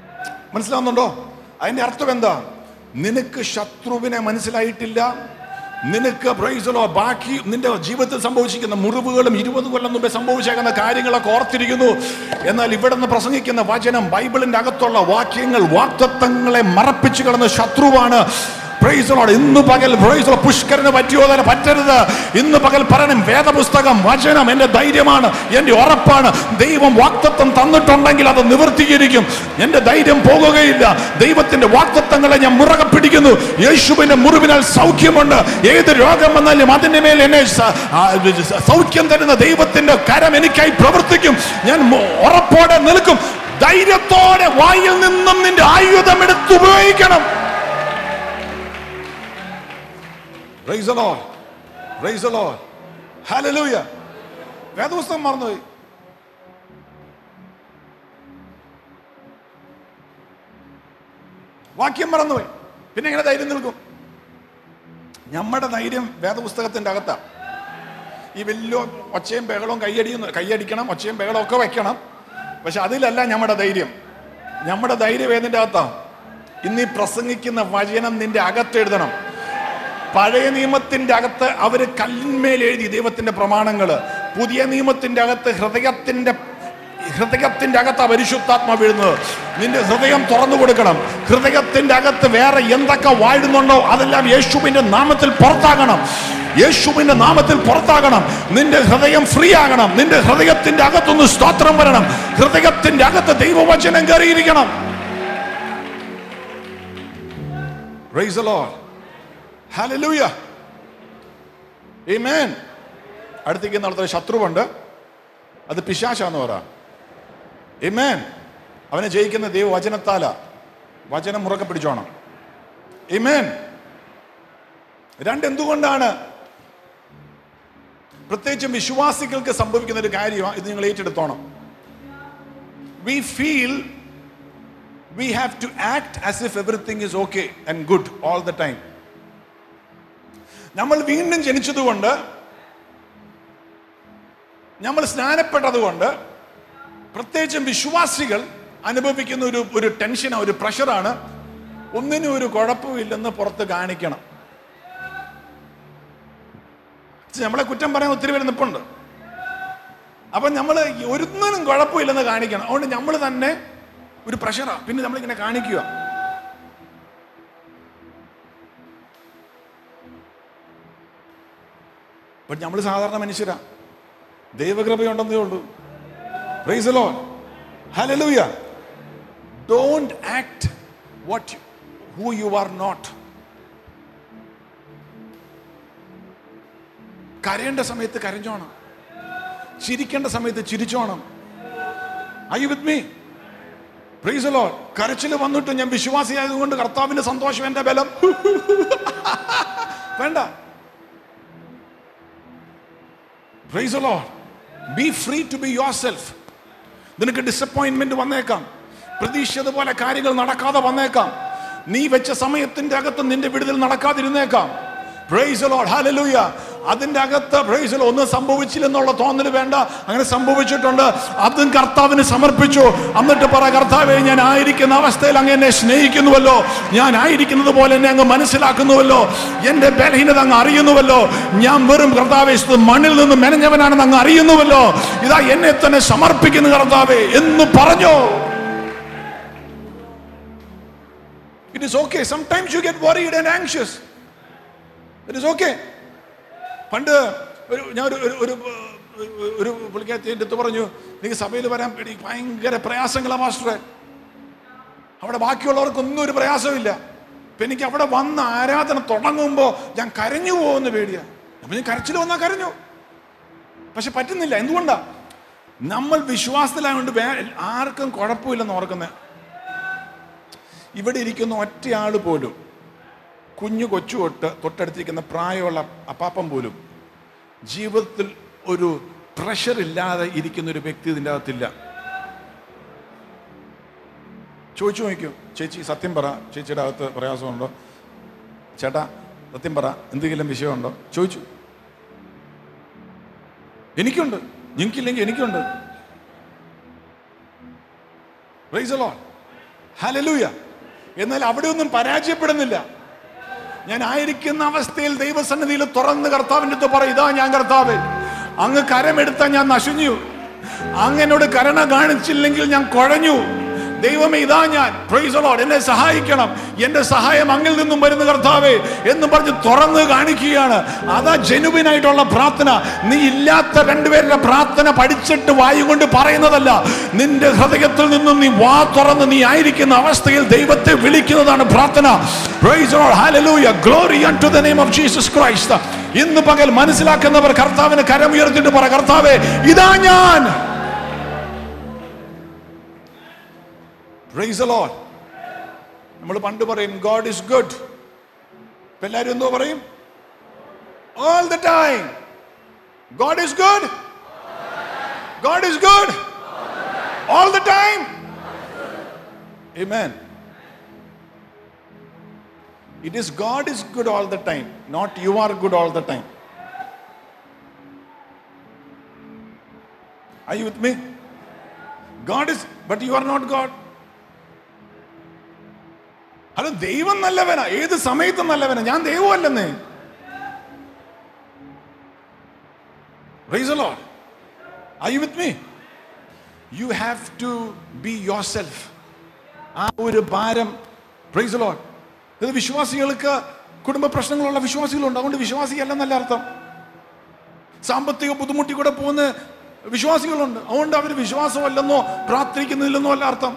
മനസ്സിലാവുന്നുണ്ടോ അതിന്റെ അർത്ഥം എന്താ നിനക്ക് ശത്രുവിനെ മനസ്സിലായിട്ടില്ല നിനക്ക് പ്രൈസലോ ബാക്കി നിന്റെ ജീവിതത്തിൽ സംഭവിച്ചിരിക്കുന്ന മുറിവുകളും ഇരുപത് കൊല്ലം മുമ്പേ സംഭവിച്ചേക്കുന്ന കാര്യങ്ങളൊക്കെ ഓർത്തിരിക്കുന്നു എന്നാൽ ഇവിടെ നിന്ന് പ്രസംഗിക്കുന്ന വചനം ബൈബിളിന്റെ അകത്തുള്ള വാക്യങ്ങൾ വാക്തത്വങ്ങളെ മറപ്പിച്ചു കിടന്ന ശത്രുവാണ് Praise the Lord. ഇന്ന് പകൽ praise the Lord. പുഷ്കരന് പറ്റിയോ തന്നെ പറ്റരുത് ഇന്ന് പകൽ പറയണം വേദപുസ്തകം വചനം എന്റെ ധൈര്യമാണ് എന്റെ ഉറപ്പാണ് ദൈവം വാക്തത്വം തന്നിട്ടുണ്ടെങ്കിൽ അത് നിവർത്തീകരിക്കും എന്റെ ധൈര്യം പോകുകയില്ല ദൈവത്തിന്റെ വാക്തത്വങ്ങളെ ഞാൻ മുറകെ പിടിക്കുന്നു യേശുവിന്റെ മുറിവിനാൽ സൗഖ്യമുണ്ട് ഏത് രോഗം വന്നാലും അതിന്റെ മേൽ എന്നെ സ- ആ, സൗഖ്യം തരുന്ന ദൈവത്തിന്റെ കരം എനിക്കായി പ്രവർത്തിക്കും ഞാൻ മു- ഉറപ്പോടെ നിൽക്കും ധൈര്യത്തോടെ വായിൽ നിന്നും നിന്റെ ആയുധം എടുത്ത് ഉപയോഗിക്കണം Praise the Lord. Praise the Lord. Hallelujah. വേദപുസ്തകം മറന്നുപോയി വാക്യം മറന്നുപോയി പിന്നെ എങ്ങനെ ധൈര്യം നിൽക്കും നമ്മുടെ ധൈര്യം വേദപുസ്തകത്തിന്റെ അകത്താ ഈ വലിയ ഒച്ചയും ബഹളവും കൈയടിയും കൈയടിക്കണം ഒച്ചയും ബഹളവും ഒക്കെ വെക്കണം പക്ഷെ അതിലല്ല നമ്മുടെ ധൈര്യം നമ്മുടെ ധൈര്യം ഏതിന്റെ അകത്താ ഇന്ന് ഈ പ്രസംഗിക്കുന്ന വചനം നിന്റെ അകത്ത് എഴുതണം പഴയ നിയമത്തിന്റെ അകത്ത് അവര് കല്ലിന്മേൽ എഴുതി ദൈവത്തിന്റെ പ്രമാണങ്ങള് പുതിയ നിയമത്തിന്റെ അകത്ത് ഹൃദയത്തിന്റെ ഹൃദയത്തിന്റെ അകത്ത് പരിശുദ്ധാത്മ വീഴുന്നത് നിന്റെ ഹൃദയം തുറന്നു കൊടുക്കണം ഹൃദയത്തിന്റെ അകത്ത് വേറെ എന്തൊക്കെ വാഴുന്നുണ്ടോ അതെല്ലാം യേശുവിന്റെ നാമത്തിൽ പുറത്താകണം യേശുവിന്റെ നാമത്തിൽ പുറത്താകണം നിന്റെ ഹൃദയം ഫ്രീ ആകണം നിന്റെ ഹൃദയത്തിന്റെ അകത്തൊന്ന് സ്തോത്രം വരണം ഹൃദയത്തിന്റെ അകത്ത് ദൈവവചനം കയറിയിരിക്കണം Praise the Lord. Hallelujah. Amen. അടുത്തേക്ക് നടത്തുന്ന ശത്രുവുണ്ട് അത് പിശാചാന്ന് പറ Amen. അവനെ ജയിക്കുന്ന ദൈവ വചനത്താല വചനം മുറക്കെ പിടിച്ചോണം Amen. രണ്ട് എന്തുകൊണ്ടാണ് പ്രത്യേകിച്ചും വിശ്വാസികൾക്ക് സംഭവിക്കുന്ന ഒരു കാര്യമാണ് ഇത് നിങ്ങൾ ഏറ്റെടുത്തോണം we feel we have to act as if everything is okay and good all the time. നമ്മൾ വീണ്ടും ജനിച്ചതുകൊണ്ട് നമ്മൾ സ്നാനപ്പെട്ടതുകൊണ്ട് പ്രത്യേകിച്ചും വിശ്വാസികൾ അനുഭവിക്കുന്ന ഒരു ഒരു ടെൻഷനാണ് ഒരു പ്രഷറാണ് ഒന്നിനും ഒരു കുഴപ്പമില്ലെന്ന് പുറത്ത് കാണിക്കണം നമ്മളെ കുറ്റം പറയാൻ ഒത്തിരി പേര് നിപ്പുണ്ട് അപ്പൊ നമ്മൾ ഒരിക്കലും കുഴപ്പമില്ലെന്ന് കാണിക്കണം അതുകൊണ്ട് നമ്മൾ തന്നെ ഒരു പ്രഷറാ പിന്നെ നമ്മളിങ്ങനെ കാണിക്കുക ബട്ട് നമ്മൾ സാധാരണ മനുഷ്യരാ ദൈവകൃപയുണ്ടെന്നേ ഉള്ളൂ praise lord hallelujah don't act what who you are not കരയേണ്ട സമയത്ത് കരഞ്ഞോണം ചിരിക്കേണ്ട സമയത്ത് ചിരിച്ചോണം I with me praise lord കരച്ചിൽ വന്നിട്ട് ഞാൻ വിശ്വാസിയായതുകൊണ്ട് കർത്താവിന്റെ സന്തോഷം എന്റെ ബലം വേണ്ട praise lord be free to be yourself നിനക്ക് ഡിസപ്പോയിന്റ്മെന്റ് വന്നേക്കാം പ്രതീക്ഷിച്ചതുപോലെ കാര്യങ്ങൾ നടക്കാതെ വന്നേക്കാം നീ വെച്ച സമയത്തിന്റെ അകത്ത് നിന്റെ വിടുതൽ നടക്കാതിരുന്നേക്കാം പ്രൈസ് ലോഡ് ഹാലലൂയ അതിന്റെ അകത്ത് പ്രൈസ് ഒന്നും സംഭവിച്ചില്ലെന്നുള്ള തോന്നൽ വേണ്ട അങ്ങനെ സംഭവിച്ചിട്ടുണ്ട് അതും കർത്താവിന് സമർപ്പിച്ചു എന്നിട്ട് പറ കർത്താവെ ഞാൻ ആയിരിക്കുന്ന അവസ്ഥയിൽ അങ്ങ് എന്നെ സ്നേഹിക്കുന്നുവല്ലോ ഞാൻ ആയിരിക്കുന്നത് പോലെ എന്നെ അങ്ങ് മനസ്സിലാക്കുന്നുവല്ലോ എന്റെ ബലഹീനത അങ്ങ് അറിയുന്നുവല്ലോ ഞാൻ വെറും കർത്താവെ ഇത് മണ്ണിൽ നിന്ന് മെനഞ്ഞവനാണെന്ന് അങ്ങ് അറിയുന്നുവല്ലോ ഇതാ എന്നെ തന്നെ സമർപ്പിക്കുന്നു കർത്താവെ എന്ന് പറഞ്ഞു It is okay. Sometimes you get worried and anxious. It is okay. പണ്ട് ഒരു ഞാൻ ഒരു ഒരു ഒരു ഒരു- ഒരു പുള്ളിക്കാരത്തി എൻ്റെ അടുത്ത് പറഞ്ഞു എനിക്ക് സഭയിൽ വരാൻ പേടി ഭയങ്കര പ്രയാസങ്ങളാണ് മാസ്റ്ററെ അവിടെ ബാക്കിയുള്ളവർക്കൊന്നും ഒരു പ്രയാസമില്ല ഇപ്പൊ എനിക്ക് അവിടെ വന്ന് ആരാധന തുടങ്ങുമ്പോൾ ഞാൻ കരഞ്ഞു പോകുന്ന പേടിയാ അപ്പൊ ഞാൻ കരച്ചിൽ വന്നാൽ കരഞ്ഞു പക്ഷെ പറ്റുന്നില്ല എന്തുകൊണ്ടാ നമ്മൾ വിശ്വാസത്തിലായതുകൊണ്ട് വേ ആർക്കും കുഴപ്പമില്ലെന്ന് ഓർക്കുന്നത് ഇവിടെ ഇരിക്കുന്ന ഒറ്റയാൾ പോലും കുഞ്ഞു കൊച്ചു തൊട്ട് തൊട്ടടുത്തിരിക്കുന്ന പ്രായമുള്ള അപ്പാപ്പൻ പോലും ജീവിതത്തിൽ ഒരു പ്രഷർ ഇല്ലാതെ ഇരിക്കുന്ന ഒരു വ്യക്തി ഇതിൻ്റെ അകത്തില്ല ചോദിച്ചു നോക്കൂ ചേച്ചി സത്യം പറ ചേച്ചിയുടെ അകത്ത് പ്രയാസമുണ്ടോ ചേട്ടാ സത്യം പറ എന്തെങ്കിലും വിഷയമുണ്ടോ ചോദിച്ചു എനിക്കുണ്ട് നിങ്ങൾക്കില്ലെങ്കിൽ എനിക്കുണ്ട് Praise the Lord. Hallelujah. എന്നാൽ അവിടെ ഒന്നും പരാജയപ്പെടുന്നില്ല ഞാൻ ആയിരിക്കുന്ന അവസ്ഥയിൽ ദൈവസന്നിധിയിൽ തുറന്ന് കർത്താവിൻ്റെ അടുത്ത് പറയും ഇതാ ഞാൻ കർത്താവ് അങ്ങ് കരമെടുത്താൽ ഞാൻ നശിഞ്ഞു അങ്ങനോട് കരുണ കാണിച്ചില്ലെങ്കിൽ ഞാൻ കുഴഞ്ഞു ദൈവമേ ഇതാ ഞാൻ പ്രൈസ് ലോഡ് എന്നെ സഹായിക്കണം എന്റെ സഹായം അങ്ങിൽ നിന്നും വരുന്ന കർത്താവേ എന്ന് പറഞ്ഞ് തുറന്ന് കാണിക്കുകയാണ് അതാ ജെനുവിൻ ആയിട്ടുള്ള പ്രാർത്ഥന നീ ഇല്ലാത്ത രണ്ടുപേരുടെ പ്രാർത്ഥന പഠിച്ചിട്ട് വായു കൊണ്ട് പറയുന്നതല്ല നിന്റെ ഹൃദയത്തിൽ നിന്നും നീ വാ തുറന്ന് നീ ആയിരിക്കുന്ന അവസ്ഥയിൽ ദൈവത്തെ വിളിക്കുന്നതാണ് പ്രാർത്ഥന praise lord hallelujah glory unto the name of Jesus Christ ഇന്ന് പകൽ മനസ്സിലാക്കുന്നവർ കർത്താവിന് കരമുയർത്തിട്ട് പറ കർത്താവേ ഇതാ ഞാൻ പ്രൈസ് ലോഡ് നമ്മൾ പണ്ട് പറയും ഗോഡ് ഇസ് ഗുഡ് എല്ലാവരും എന്തോ പറയും all the time God is good God is good all the time Amen. It is God is good all the time, not you are good all the time. Are you with me? God is, but you are not God. അല്ല ദൈവം നല്ലവനാ ഏത് സമയത്തും നല്ലവനാ ഞാൻ ദൈവമല്ലെന്നേ Praise the Lord. Are you with me? You have to be yourself. ആ ഒരു ഭാരം price the Lord. ഇത് വിശ്വാസികൾക്ക് കുടുംബ പ്രശ്നങ്ങളുള്ള വിശ്വാസികളുണ്ട് അതുകൊണ്ട് വിശ്വാസിയല്ലെന്നല്ല അർത്ഥം സാമ്പത്തിക ബുദ്ധിമുട്ടി കൂടെ പോകുന്ന വിശ്വാസികളുണ്ട് അതുകൊണ്ട് അവർ വിശ്വാസമല്ലെന്നോ പ്രാർത്ഥിക്കുന്നില്ലെന്നോ അല്ല അർത്ഥം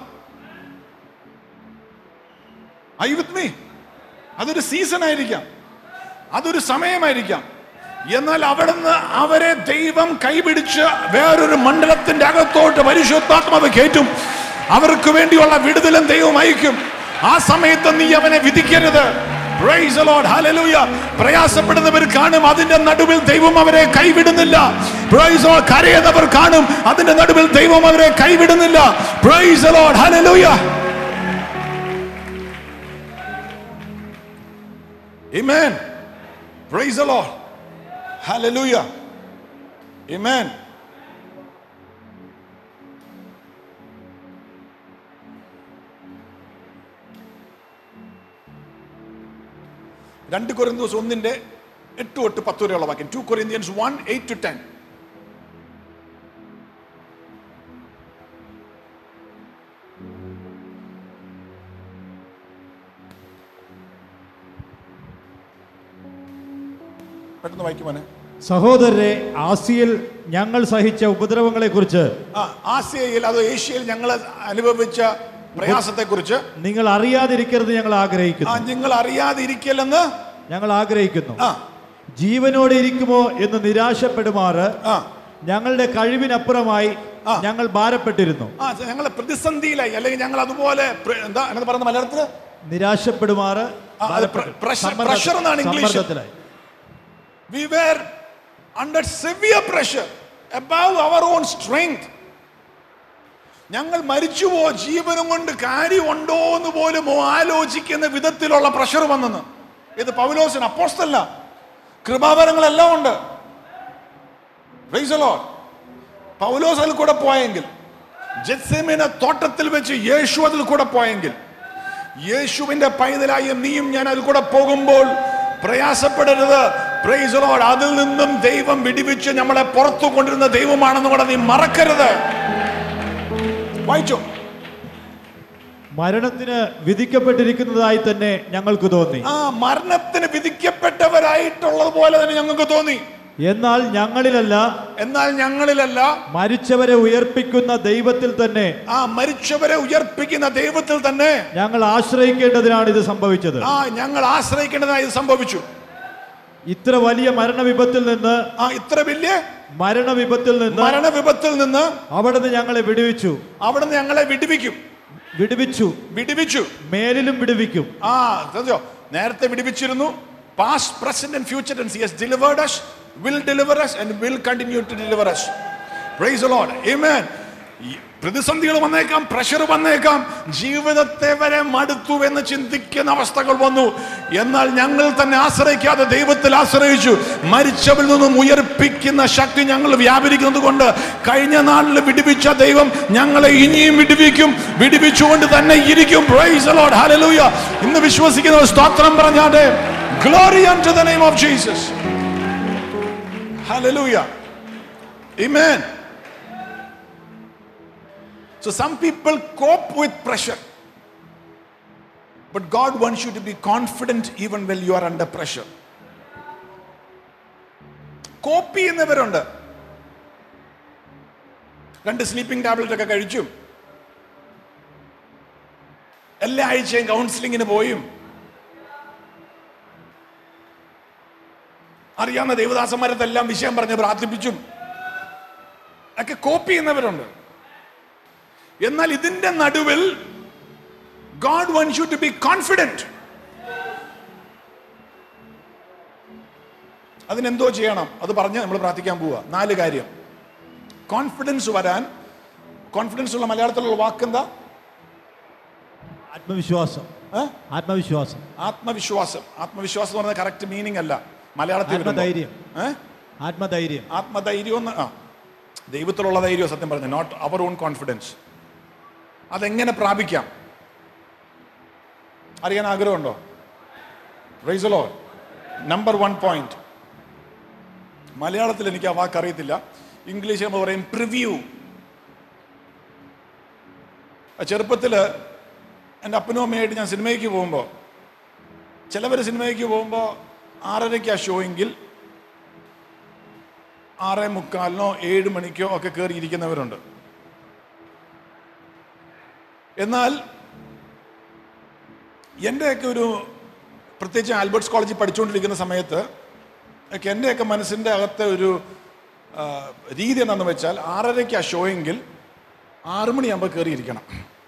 ഐ വിത്ത് മീ അതൊരു സീസൺ ആയിരിക്കാം അതൊരു സമയമായിരിക്കാം എന്നാൽ അവിടുന്ന് അവരെ ദൈവം കൈപിടിച്ച് വേറൊരു മണ്ഡലത്തിന്റെ അകത്തോട്ട് പരിശുദ്ധാത്മാവ് കയറ്റും അവർക്ക് വേണ്ടിയുള്ള വിടുതലും ദൈവം അയക്കും ആ സമയത്ത് നീ അവനെ വിധിക്കരുത് Praise the Lord. Hallelujah. പ്രയാസപ്പെടുന്നവർ കാണും അതിന്റെ നടുവിൽ ദൈവം അവരെ കൈവിടുന്നില്ല Praise the Lord. കരയുന്നവർ കാണും അതിന്റെ നടുവിൽ ദൈവം അവരെ കൈവിടുന്നില്ല Praise the Lord. Hallelujah. Amen. Praise the Lord. Hallelujah. Amen. രണ്ട് കൊരിന്തോസ് ഒന്നിന്റെ എട്ട് തൊട്ട് പത്ത് വരെയുള്ള വാക്യം two Corinthians one eight to ten പെട്ടെന്ന് വായിക്കുമോനെ സഹോദരരെ ആസിയിൽ ഞങ്ങൾ സഹിച്ച ഉപദ്രവങ്ങളെ കുറിച്ച് ആ ആസിയയിൽ അതോ ഏഷ്യയിൽ ഞങ്ങൾ അനുഭവിച്ച പ്രയാസത്തെ കുറിച്ച് നിങ്ങൾ അറിയാതിരിക്കരുത് ഞങ്ങൾ ആ ആഗ്രഹിക്കുന്നു നിങ്ങൾ അറിയാതെ ഇരിക്കലെന്ന് ഞങ്ങൾ ആഗ്രഹിക്കുന്നു ആ ജീവനോടെ ഇരിക്കുമോ എന്ന് നിരാശപ്പെടുമാറ് ആ ഞങ്ങളുടെ കഴിവിനപ്പുറമായി ആ. ഞങ്ങൾ ഭാരപ്പെട്ടിരുന്നു ആ ഞങ്ങൾ പ്രതിസന്ധിയിലായി അല്ലെങ്കിൽ ഞങ്ങൾ അതുപോലെ പ്ര- എന്താ എന്നത് പറയുന്ന മലയാളത്തില് നിരാശപ്പെടുമാറ് ആ, അത് ഭാരപ്പെട്ടു. പ്ര- pressure- സമ്മർദ്ദ- pressure എന്നാണ് ഇംഗ്ലീഷ്. സമ്മർദ്ദത്തിലായി we were under severe pressure above our own strength ഞങ്ങൾ മരിച്ചുവോ ജീവനും കൊണ്ട് കാര്യമുണ്ടോ എന്ന് പോലും ആലോചിക്കുന്ന വിധത്തിലുള്ള പ്രഷർ വന്നെന്ന് ഇത് പൗലോസിന് അപ്പോസ്തല്ല കൃപാവരങ്ങളെല്ലാം ഉണ്ട് Praise the Lord. പൗലോസ് അതിൽ കൂടെ പോയെങ്കിൽ ജെത്സെമിനെ തോട്ടത്തിൽ വെച്ച് യേശു അതിൽ കൂടെ പോയെങ്കിൽ യേശുവിന്റെ പൈതലായ നീയും ഞാൻ അതിൽ കൂടെ പോകുമ്പോൾ പ്രയാസപ്പെടരുത് പ്രൈസ് ലോഡ് അതിൽ നിന്നും ദൈവം വിടിവിച്ച് നമ്മളെ പുറത്തു കൊണ്ടിരുന്ന ദൈവമാണെന്ന് കൂടെ നീ മറക്കരുത് വായിച്ചോ മരണത്തിന് വിധിക്കപ്പെട്ടിരിക്കുന്നതായി തന്നെ ഞങ്ങൾക്ക് തോന്നി ആ മരണത്തിന് വിധിക്കപ്പെട്ടവരായിട്ടുള്ളത് പോലെ തന്നെ ഞങ്ങൾക്ക് തോന്നി എന്നാൽ ഞങ്ങളിലല്ല എന്നാൽ ഞങ്ങളിലല്ല മരിച്ചവരെ ഉയർപ്പിക്കുന്ന ദൈവത്തിൽ തന്നെ ആ മരിച്ചവരെ ഉയർപ്പിക്കുന്ന ദൈവത്തിൽ തന്നെ ഞങ്ങൾ ആശ്രയിക്കേണ്ടതിനാണ് ഇത് സംഭവിച്ചത് ആ ഞങ്ങൾ ആശ്രയിക്കേണ്ടതായി ഇത് സംഭവിച്ചു ഇത്ര വലിയ മരണവിപത്തിൽ നിന്ന് ആ ഇത്ര വലിയ മരണവിപത്തിൽ നിന്ന് മരണവിപത്തിൽ നിന്ന് അവിടുന്ന് ഞങ്ങളെ വിടുവിച്ചു അവിടുന്ന് ഞങ്ങളെ വിടുവിക്കും വിടുവിച്ചു വിടുവിച്ചു മേലിലും വിടുവിക്കും ആ ശ്രദ്ധിച്ചോ നേരത്തെ വിടുവിച്ചിരുന്നു past present and future tense yes delivered us will deliver us and will continue to deliver us praise the lord amen ഈ പ്രതിസന്ധികൾ വന്നേക്കാം പ്രഷർ വന്നേക്കാം ജീവിതത്തെ വരെ മടുത്തു എന്ന് ചിന്തിക്കുന്ന അവസ്ഥകൾ വന്നു എന്നാൽ ഞങ്ങൾ തന്നെ ആശ്രയിക്കാതെ ദൈവത്തിൽ ആശ്രയിച്ചു മരിച്ചവരിൽ നിന്നും ഉയർപ്പിക്കുന്ന ശക്തി ഞങ്ങൾ വ്യാപരിക്കുന്നത് കൊണ്ട് കഴിഞ്ഞ നാളിൽ വിടുവിച്ച ദൈവം ഞങ്ങളെ ഇനിയും വിടുവിക്കും വിടുവിച്ചുകൊണ്ട് തന്നെ ഇരിക്കും Praise the Lord. Hallelujah. ഇന്ന് വിശ്വസിക്കുന്ന സ്തോത്രം പറഞ്ഞാട്ടെ Glory unto the name of Jesus. Hallelujah. Amen. So some people cope with pressure. But God wants you to be confident even when you are under pressure. കോപ്പ് ചെയ്യുന്നവരുണ്ട് രണ്ട് sleeping tablet ഒക്കെ കഴിച്ചും എല്ലാ ആഴ്ചയും കൗൺസിലിങ്ങിന് പോയും അറിയാവുന്ന ദേവദാസന്മാരത്തെല്ലാം വിഷയം പറഞ്ഞ് പ്രാർത്ഥിപ്പിച്ചും ഒക്കെ കോപ്പി ചെയ്യുന്നവരുണ്ട് എന്നാൽ ഇതിന്റെ നടുവിൽ God wants you to be confident അതിനെന്തോ ചെയ്യണം അത് പറഞ്ഞ് നമ്മൾ പ്രാർത്ഥിക്കാൻ പോവുക നാല് കാര്യം കോൺഫിഡൻസ് വരാൻ കോൺഫിഡൻസ് ഉള്ള മലയാളത്തിലുള്ള വാക്കെന്താ ആത്മവിശ്വാസം ഏ? ആത്മവിശ്വാസം ആത്മവിശ്വാസം ആത്മവിശ്വാസം എന്ന് പറഞ്ഞ കറക്റ്റ് മീനിങ് അല്ല മലയാളത്തിൽ വരുമ്പോ. ആത്മധൈര്യം. ഏ? ആത്മധൈര്യം ആത്മധൈര്യം എന്ന് ആ ദൈവത്തിലുള്ള ധൈര്യം സത്യം പറഞ്ഞു നോട്ട് അവർ ഓൺ കോൺഫിഡൻസ് അതെങ്ങനെ പ്രാപിക്കാം അറിയാൻ ആഗ്രഹമുണ്ടോ റൈസലോ നമ്പർ വൺ പോയിന്റ് മലയാളത്തിൽ എനിക്ക് ആ വാക്ക് അറിയത്തില്ല ഇംഗ്ലീഷ് നമ്മൾ പറയും പ്രിവ്യൂ ചെറുപ്പത്തിൽ എൻ്റെ അപ്പനും അമ്മയായിട്ട് ഞാൻ സിനിമയ്ക്ക് പോകുമ്പോൾ ചിലവർ സിനിമയ്ക്ക് പോകുമ്പോൾ ആറരയ്ക്കാ ഷോയെങ്കിൽ ആറേ മുക്കാലിനോ ഏഴ് മണിക്കോ ഒക്കെ കയറി ഇരിക്കുന്നവരുണ്ട് എന്നാൽ എൻ്റെയൊക്കെ ഒരു പ്രത്യേകിച്ച് ആൽബർട്ട്സ് കോളേജിൽ പഠിച്ചുകൊണ്ടിരിക്കുന്ന സമയത്ത് ഒക്കെ എൻ്റെയൊക്കെ മനസ്സിൻ്റെ അകത്തെ ഒരു ആ, രീതി എന്താണെന്ന് വെച്ചാൽ ആറരയ്ക്ക് ആ ഷോയെങ്കിൽ ആറ് മണിയാകുമ്പോൾ കയറിയിരിക്കണം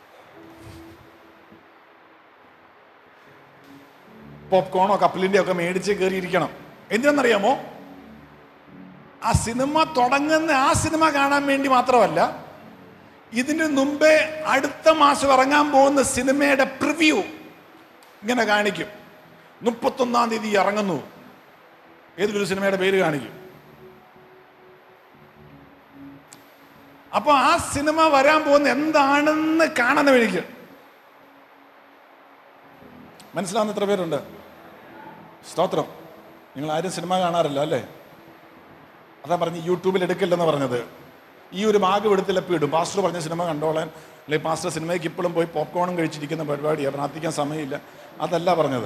പോപ്കോണോ കപ്പലിൻ്റെ ഒക്കെ മേടിച്ച് കയറിയിരിക്കണം എന്തിനാണെന്നറിയാമോ ആ സിനിമ തുടങ്ങുന്ന ആ സിനിമ കാണാൻ വേണ്ടി മാത്രമല്ല ഇതിന് മുമ്പേ അടുത്ത മാസം ഇറങ്ങാൻ പോകുന്ന സിനിമയുടെ പ്രിവ്യൂ ഇങ്ങനെ കാണിക്കും മുപ്പത്തൊന്നാം തീയതി ഇറങ്ങുന്നു ഏതൊരു സിനിമയുടെ പേര് കാണിക്കും അപ്പൊ ആ സിനിമ വരാൻ പോകുന്ന എന്താണെന്ന് കാണുന്ന വഴിക്ക് മനസ്സിലാവുന്ന എത്ര പേരുണ്ട് സ്തോത്രം നിങ്ങൾ ആരും സിനിമ കാണാറില്ല അല്ലേ അതാ പറഞ്ഞ് യൂട്യൂബിൽ എടുക്കില്ലെന്ന് പറഞ്ഞത് ഈ ഒരു ഭാഗം എടുത്തിലപ്പം ഇടും പാസ്റ്റർ പറഞ്ഞ സിനിമ കണ്ടോളാൻ അല്ലെങ്കിൽ പാസ്റ്റർ സിനിമയ്ക്ക് ഇപ്പോഴും പോയി പോപ്കോണും കഴിച്ചിരിക്കുന്ന പരിപാടിയാണ് പ്രാർത്ഥിക്കാൻ സമയമില്ല അതല്ല പറഞ്ഞത്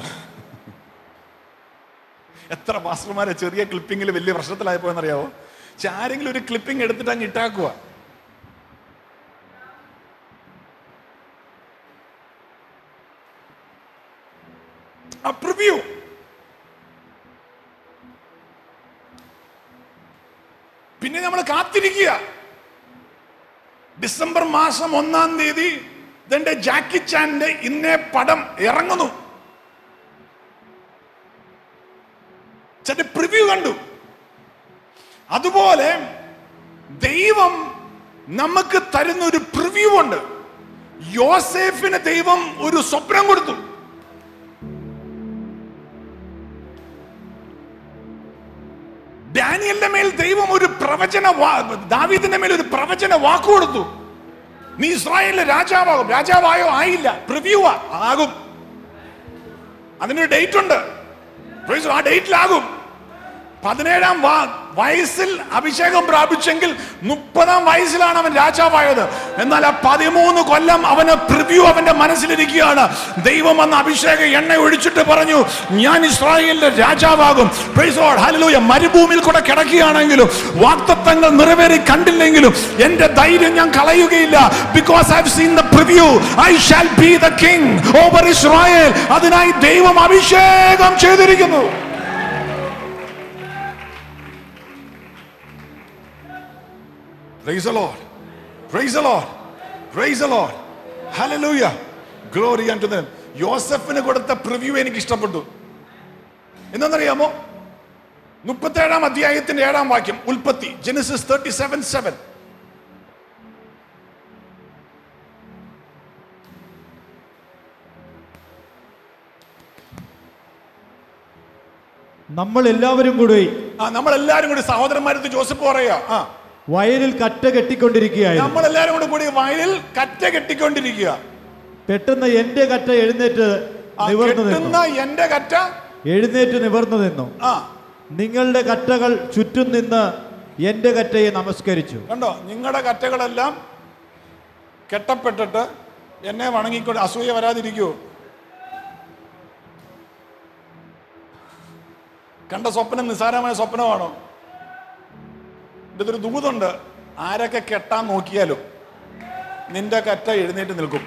എത്ര പാസ്റ്റർമാരെ ചെറിയ ക്ലിപ്പിങ്ങിൽ വലിയ പ്രശ്നത്തിലായപ്പോയെന്നറിയാവോ പക്ഷെ ആരെങ്കിലും ഒരു ക്ലിപ്പിംഗ് എടുത്തിട്ട് അങ്ങ് ഇട്ടാക്കുക ആ പ്രിവ്യൂ പിന്നെ നമ്മൾ കാത്തിരിക്കുക ഡിസംബർ മാസം ഒന്നാം തീയതി ഇതെന്റെ ജാക്കി ചാന്റെ ഇന്നേ പടം ഇറങ്ങുന്നു ചെറിയ പ്രിവ്യൂ കണ്ടു അതുപോലെ ദൈവം നമുക്ക് തരുന്ന ഒരു പ്രിവ്യൂ ഉണ്ട് യോസേഫിന് ദൈവം ഒരു സ്വപ്നം കൊടുത്തു ഡാനിയലിന്റെ മേൽ ദൈവം ഒരു പ്രവചന വാ- ദാവീദിന്റെ മേൽ ഒരു പ്രവചന വാക്ക് കൊടുത്തു നീ ഇസ്രായേലിലെ രാജാവാകും രാജാവായോ ആയില്ല പ്രിവ്യൂ ആകും അതിനൊരു ഡേറ്റ് ഉണ്ട് Praise the Lord. ആ ഡേറ്റിലാകും പതിനേഴാം വാ- വയസ്സിൽ അഭിഷേകം പ്രാപിച്ചെങ്കിൽ മുപ്പതാം വയസ്സിലാണ് അവൻ രാജാവായത് എന്നാൽ ആ പതിമൂന്ന് കൊല്ലം അവന് പ്രിവ്യൂ അവന്റെ മനസ്സിലിരിക്കുകയാണ് ദൈവം അന്ന് അഭിഷേക എണ്ണ ഒഴിച്ചിട്ട് പറഞ്ഞു ഞാൻ ഇസ്രായേലിന്റെ രാജാവാകും Praise the Lord. Hallelujah. മരുഭൂമിയിൽ കൂടെ കിടക്കുകയാണെങ്കിലും വാക്തത്വങ്ങൾ നിറവേറി കണ്ടില്ലെങ്കിലും എന്റെ ധൈര്യം ഞാൻ കളയുകയില്ല because I seen the preview I shall be the king over Israel അതിനായി ദൈവം അഭിഷേകം ചെയ്തിരിക്കുന്നു Praise the Lord. Praise the Lord. Praise the Lord. Hallelujah. Glory unto them. യോസഫിന് കൊടുത്ത പ്രിവ്യൂ എനിക്ക് ഇഷ്ടപ്പെട്ടു എന്താണെന്നറിയാമോ മുപ്പത്തേഴാം അധ്യായത്തിന്റെ ഏഴാം വാക്യം ഉൽപ്പത്തി ജെനസിസ് തേർട്ടി സെവൻ സെവൻ നമ്മൾ എല്ലാവരും കൂടി ആ നമ്മളെല്ലാരും കൂടി സഹോദരന്മാരത്ത് ജോസഫ് പറയാ ആ വയലിൽ കറ്റ കെട്ടിക്കൊണ്ടിരിക്കുകയായിരുന്നു നമ്മളെല്ലാരും കൂടി കൂടി വയലിൽ കറ്റ കെട്ടിക്കൊണ്ടിരിക്കുക പെട്ടെന്ന് എന്റെ കറ്റ എഴുന്നേറ്റ് ആ നിവർന്നു നിന്നു കെട്ടുന്ന എന്റെ കറ്റ എഴുന്നേറ്റ് നിവർന്നു നിന്നു ആ നിങ്ങളുടെ കറ്റകൾ ചുറ്റും നിന്ന് എൻ്റെ കറ്റയെ നമസ്കരിച്ചു കണ്ടോ നിങ്ങളുടെ കറ്റകളെല്ലാം കെട്ടപ്പെട്ടിട്ട് എന്നെ വണങ്ങിക്കൊണ്ട് അസൂയ വരാതിരിക്കുവോ കണ്ട സ്വപ്നം നിസ്സാരമായ സ്വപ്നമാണോ ഇതൊരു ദൂതുണ്ട് ആരൊക്കെ കെട്ടാൻ നോക്കിയാലും നിന്റെ കറ്റ എഴുന്നേറ്റ് നിൽക്കും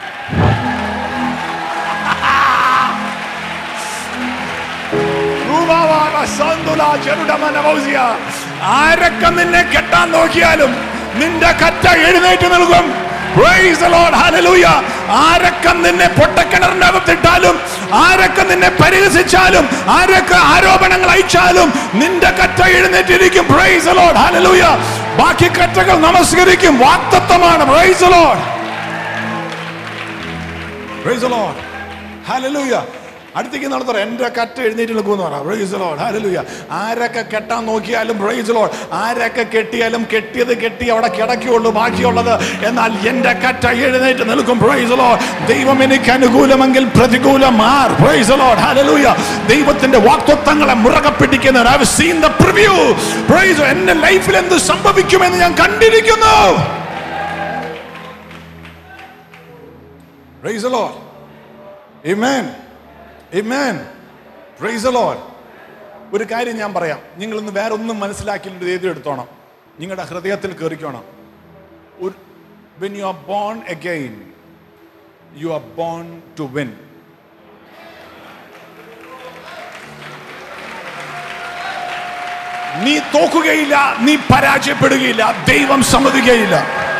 രൂപാവാക സന്തുല ചെറുടമനവൗസിയ. ആരൊക്കെ നിന്നെ കെട്ടാൻ നോക്കിയാലും നിന്റെ കറ്റ എഴുന്നേറ്റ് നിൽക്കും Praise the Lord. Hallelujah. ആരൊക്കെ നിന്നെ പൊട്ടക്കിണറിന്റെ അകത്തിട്ടാലും ആരൊക്കെ നിന്നെ പരിഹസിച്ചാലും ആരൊക്കെ ആരോപണങ്ങൾ അയച്ചാലും നിന്റെ കറ്റ എഴുന്നേറ്റിരിക്കും Praise the Lord. Hallelujah. ബാക്കി കറ്റകൾ നമസ്കരിക്കും വാക്തത്വമാണ് Praise the Lord. Praise the Lord. Hallelujah. അടുത്തേക്ക് നടത്തറ എൻ്റെ കറ്റ എഴുന്നേറ്റ് നിൽക്കുമെന്ന് പറ പ്രൈസ് ലോഡ് ഹല്ലേലൂയ ആരൊക്കെ കെട്ടാൻ നോക്കിയാലും പ്രൈസ് ലോഡ് ആരൊക്കെ കെട്ടിയാലും കെട്ടിയത് കെട്ടി അവിടെ കിടക്കുകയുള്ളൂ ബാക്കിയുള്ളത് എന്നാൽ എൻ്റെ കറ്റ എഴുന്നേറ്റ് നിൽക്കും പ്രൈസ് ലോഡ് ദൈവം എനിക്ക് അനുകൂലമെങ്കിൽ പ്രതികൂലം മാർ പ്രൈസ് ലോഡ് ഹല്ലേലൂയ ദൈവത്തിന്റെ വാക്തത്വങ്ങളെ മുറകെ പിടിക്കുന്നവർ I seen the preview praise എൻ്റെ ലൈഫിൽ എന്ത് സംഭവിക്കുമെന്ന് ഞാൻ കണ്ടിരിക്കുന്നു praise the Lord. Amen. Amen. Praise the Lord. ഒരു കാര്യം ഞാൻ പറയാം നിങ്ങൾ ഇന്ന് വേറെ ഒന്നും മനസ്സിലാക്കിയിട്ട് എഴുതി എടുത്തോണം നിങ്ങളുടെ ഹൃദയത്തിൽ കയറിക്കോണം ഒരു when you are born again you are born to win നീ തോക്കുകയില്ല നീ പരാജയപ്പെടുകയില്ല ദൈവം സമ്മതിക്കുകയില്ല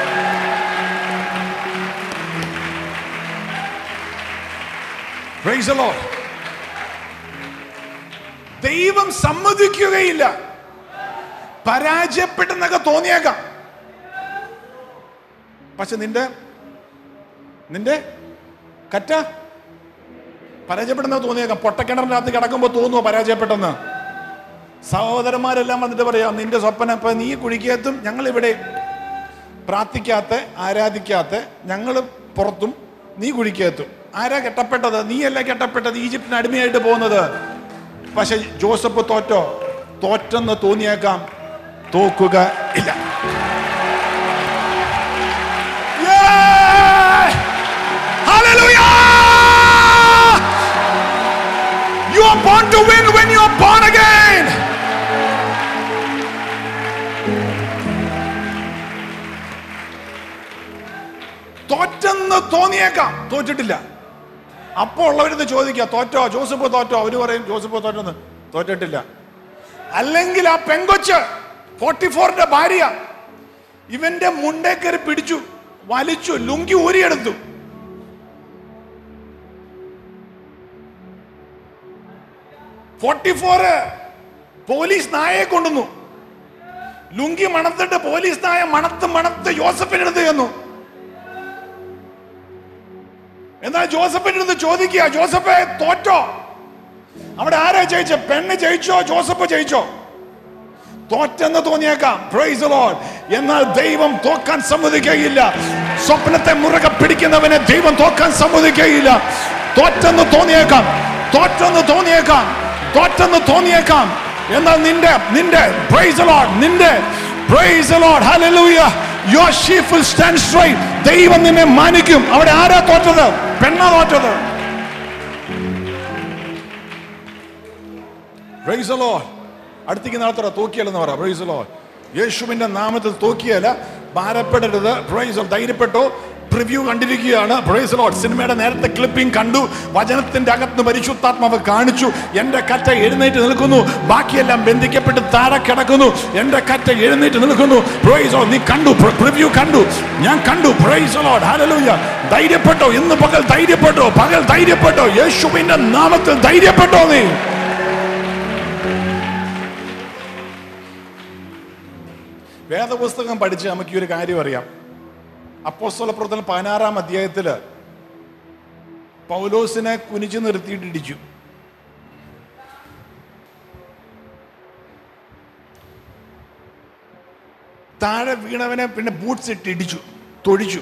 Praise the Lord. ദൈവം സമ്മതിക്കുകയില്ല പരാജയപ്പെട്ടെന്നൊക്കെ തോന്നിയേക്കാം പക്ഷെ നിന്റെ നിന്റെ കറ്റ പരാജയപ്പെടുന്ന തോന്നിയേക്കാം പൊട്ടക്കിണറിനകത്ത് കിടക്കുമ്പോൾ തോന്നുമോ പരാജയപ്പെട്ടെന്ന് സഹോദരന്മാരെല്ലാം വന്നിട്ട് പറയാം നിന്റെ സ്വപ്നം ഇപ്പൊ നീ കുഴിക്കകത്തും ഞങ്ങൾ ഇവിടെ പ്രാർത്ഥിക്കാത്ത ആരാധിക്കാത്ത ഞങ്ങൾ പുറത്തും നീ കുഴിക്കകത്തും ആരാ കെട്ടപ്പെട്ടത് നീയല്ല കെട്ടപ്പെട്ടത് ഈജിപ്തിന് അടിമയായിട്ട് പോകുന്നത് പക്ഷെ ജോസഫ് തോറ്റോ തോറ്റെന്ന് തോന്നിയേക്കാം തോക്കുക ഇല്ല Yeah! Hallelujah! You are born to win when you are born again. തോറ്റെന്ന് തോന്നിയേക്കാം തോറ്റിട്ടില്ല അപ്പോൾ ഉള്ളവരിന്ന് ചോദിക്കുക തോറ്റോ ജോസഫ് തോറ്റോ അവര് പറയും ജോസഫ് തോറ്റെന്ന് തോറ്റിട്ടില്ല അല്ലെങ്കിൽ ആ പെങ്കൊച്ച് ഫോർട്ടി ഫോറിന്റെ ഭാര്യ ഇവന്റെ മുണ്ടേ കയറി പിടിച്ചു വലിച്ചു ലുങ്കി ഊരിയെടുത്തു ഫോർട്ടി ഫോറ് പോലീസ് നായയെ കൊണ്ടുവന്നു ലുങ്കി മണത്തിട്ട് പോലീസ് നായ മണത്ത് മണത്ത് ജോസഫിനെടുത്ത് ചെന്നു എന്നാൽ ജോസഫിന്റെ അടുത്ത് ചോദിക്കുക ജോസഫെ തോറ്റോ അവിടെ ആരാ ജയിച്ച പെണ്ണ് ജയിച്ചോ ജോസഫ് ജയിച്ചോ തോറ്റെന്ന് തോന്നിയേക്കാം പ്രൈസ് ലോഡ് എന്നാൽ ദൈവം തോക്കാൻ സമ്മതിക്കുകയില്ല സ്വപ്നത്തെ മുറുകെ പിടിക്കുന്നവനെ ദൈവം തോക്കാൻ സമ്മതിക്കുകയില്ല തോറ്റെന്ന് തോന്നിയേക്കാം തോറ്റെന്ന് തോന്നിയേക്കാം തോറ്റെന്ന് തോന്നിയേക്കാം എന്നാൽ നിന്റെ നിന്റെ പ്രൈസ് ലോഡ് നിന്റെ praise lord hallelujah your sheaf will stand straight ദൈവം നിന്നെ മാനിക്കും അവിടെ ആരാ തോറ്റത് പെണ്ണ തോറ്റത് പ്രൈസ് ലോഡ് അടുത്തേക്ക് നടത്തറ തൂക്കിയല്ലെന്ന് പറ പ്രൈസ് ലോഡ് യേശുവിന്റെ നാമത്തിൽ തൂക്കിയല്ല ഭാരപ്പെടരുത് പ്രൈസ് ധൈര്യപ്പെട്ടോ പ്രിവ്യൂ കണ്ടിരിക്കുകയാണ് പ്രൈസ് ലോഡ് സിനിമയുടെ നേരത്തെ ക്ലിപ്പിംഗ് കണ്ടു വചനത്തിന്റെ അകത്ത് പരിശുദ്ധാത്മാവ് കാണിച്ചു എന്റെ കറ്റ എഴുന്നേറ്റ് നിൽക്കുന്നു ബാക്കിയെല്ലാം ബന്ധിക്കപ്പെട്ട് താഴെ കിടക്കുന്നു എന്റെ കറ്റ എഴുന്നേറ്റ് നിൽക്കുന്നു പ്രൈസ് ലോഡ് നീ കണ്ടു പ്രിവ്യൂ കണ്ടു ഞാൻ കണ്ടു പ്രൈസ് ലോഡ് ഹല്ലേലൂയ ധൈര്യപ്പെട്ടോ ഇന്ന് പകൽ ധൈര്യപ്പെട്ടോ പകൽ ധൈര്യപ്പെട്ടോ യേശുവിന്റെ നാമത്തിൽ ധൈര്യപ്പെട്ടോ നീ വേദപുസ്തകം പഠിച്ച് നമുക്ക് ഈ ഒരു കാര്യം അറിയാം അപ്പോസ്തല പ്രവർത്തനം പതിനാറാം അധ്യായത്തില് പൗലോസിനെ കുനിച്ചു നിർത്തിയിട്ട് ഇടിച്ചു താഴെ വീണവനെ പിന്നെ ബൂട്ട്സ് ഇട്ട് ഇടിച്ചു തൊഴിച്ചു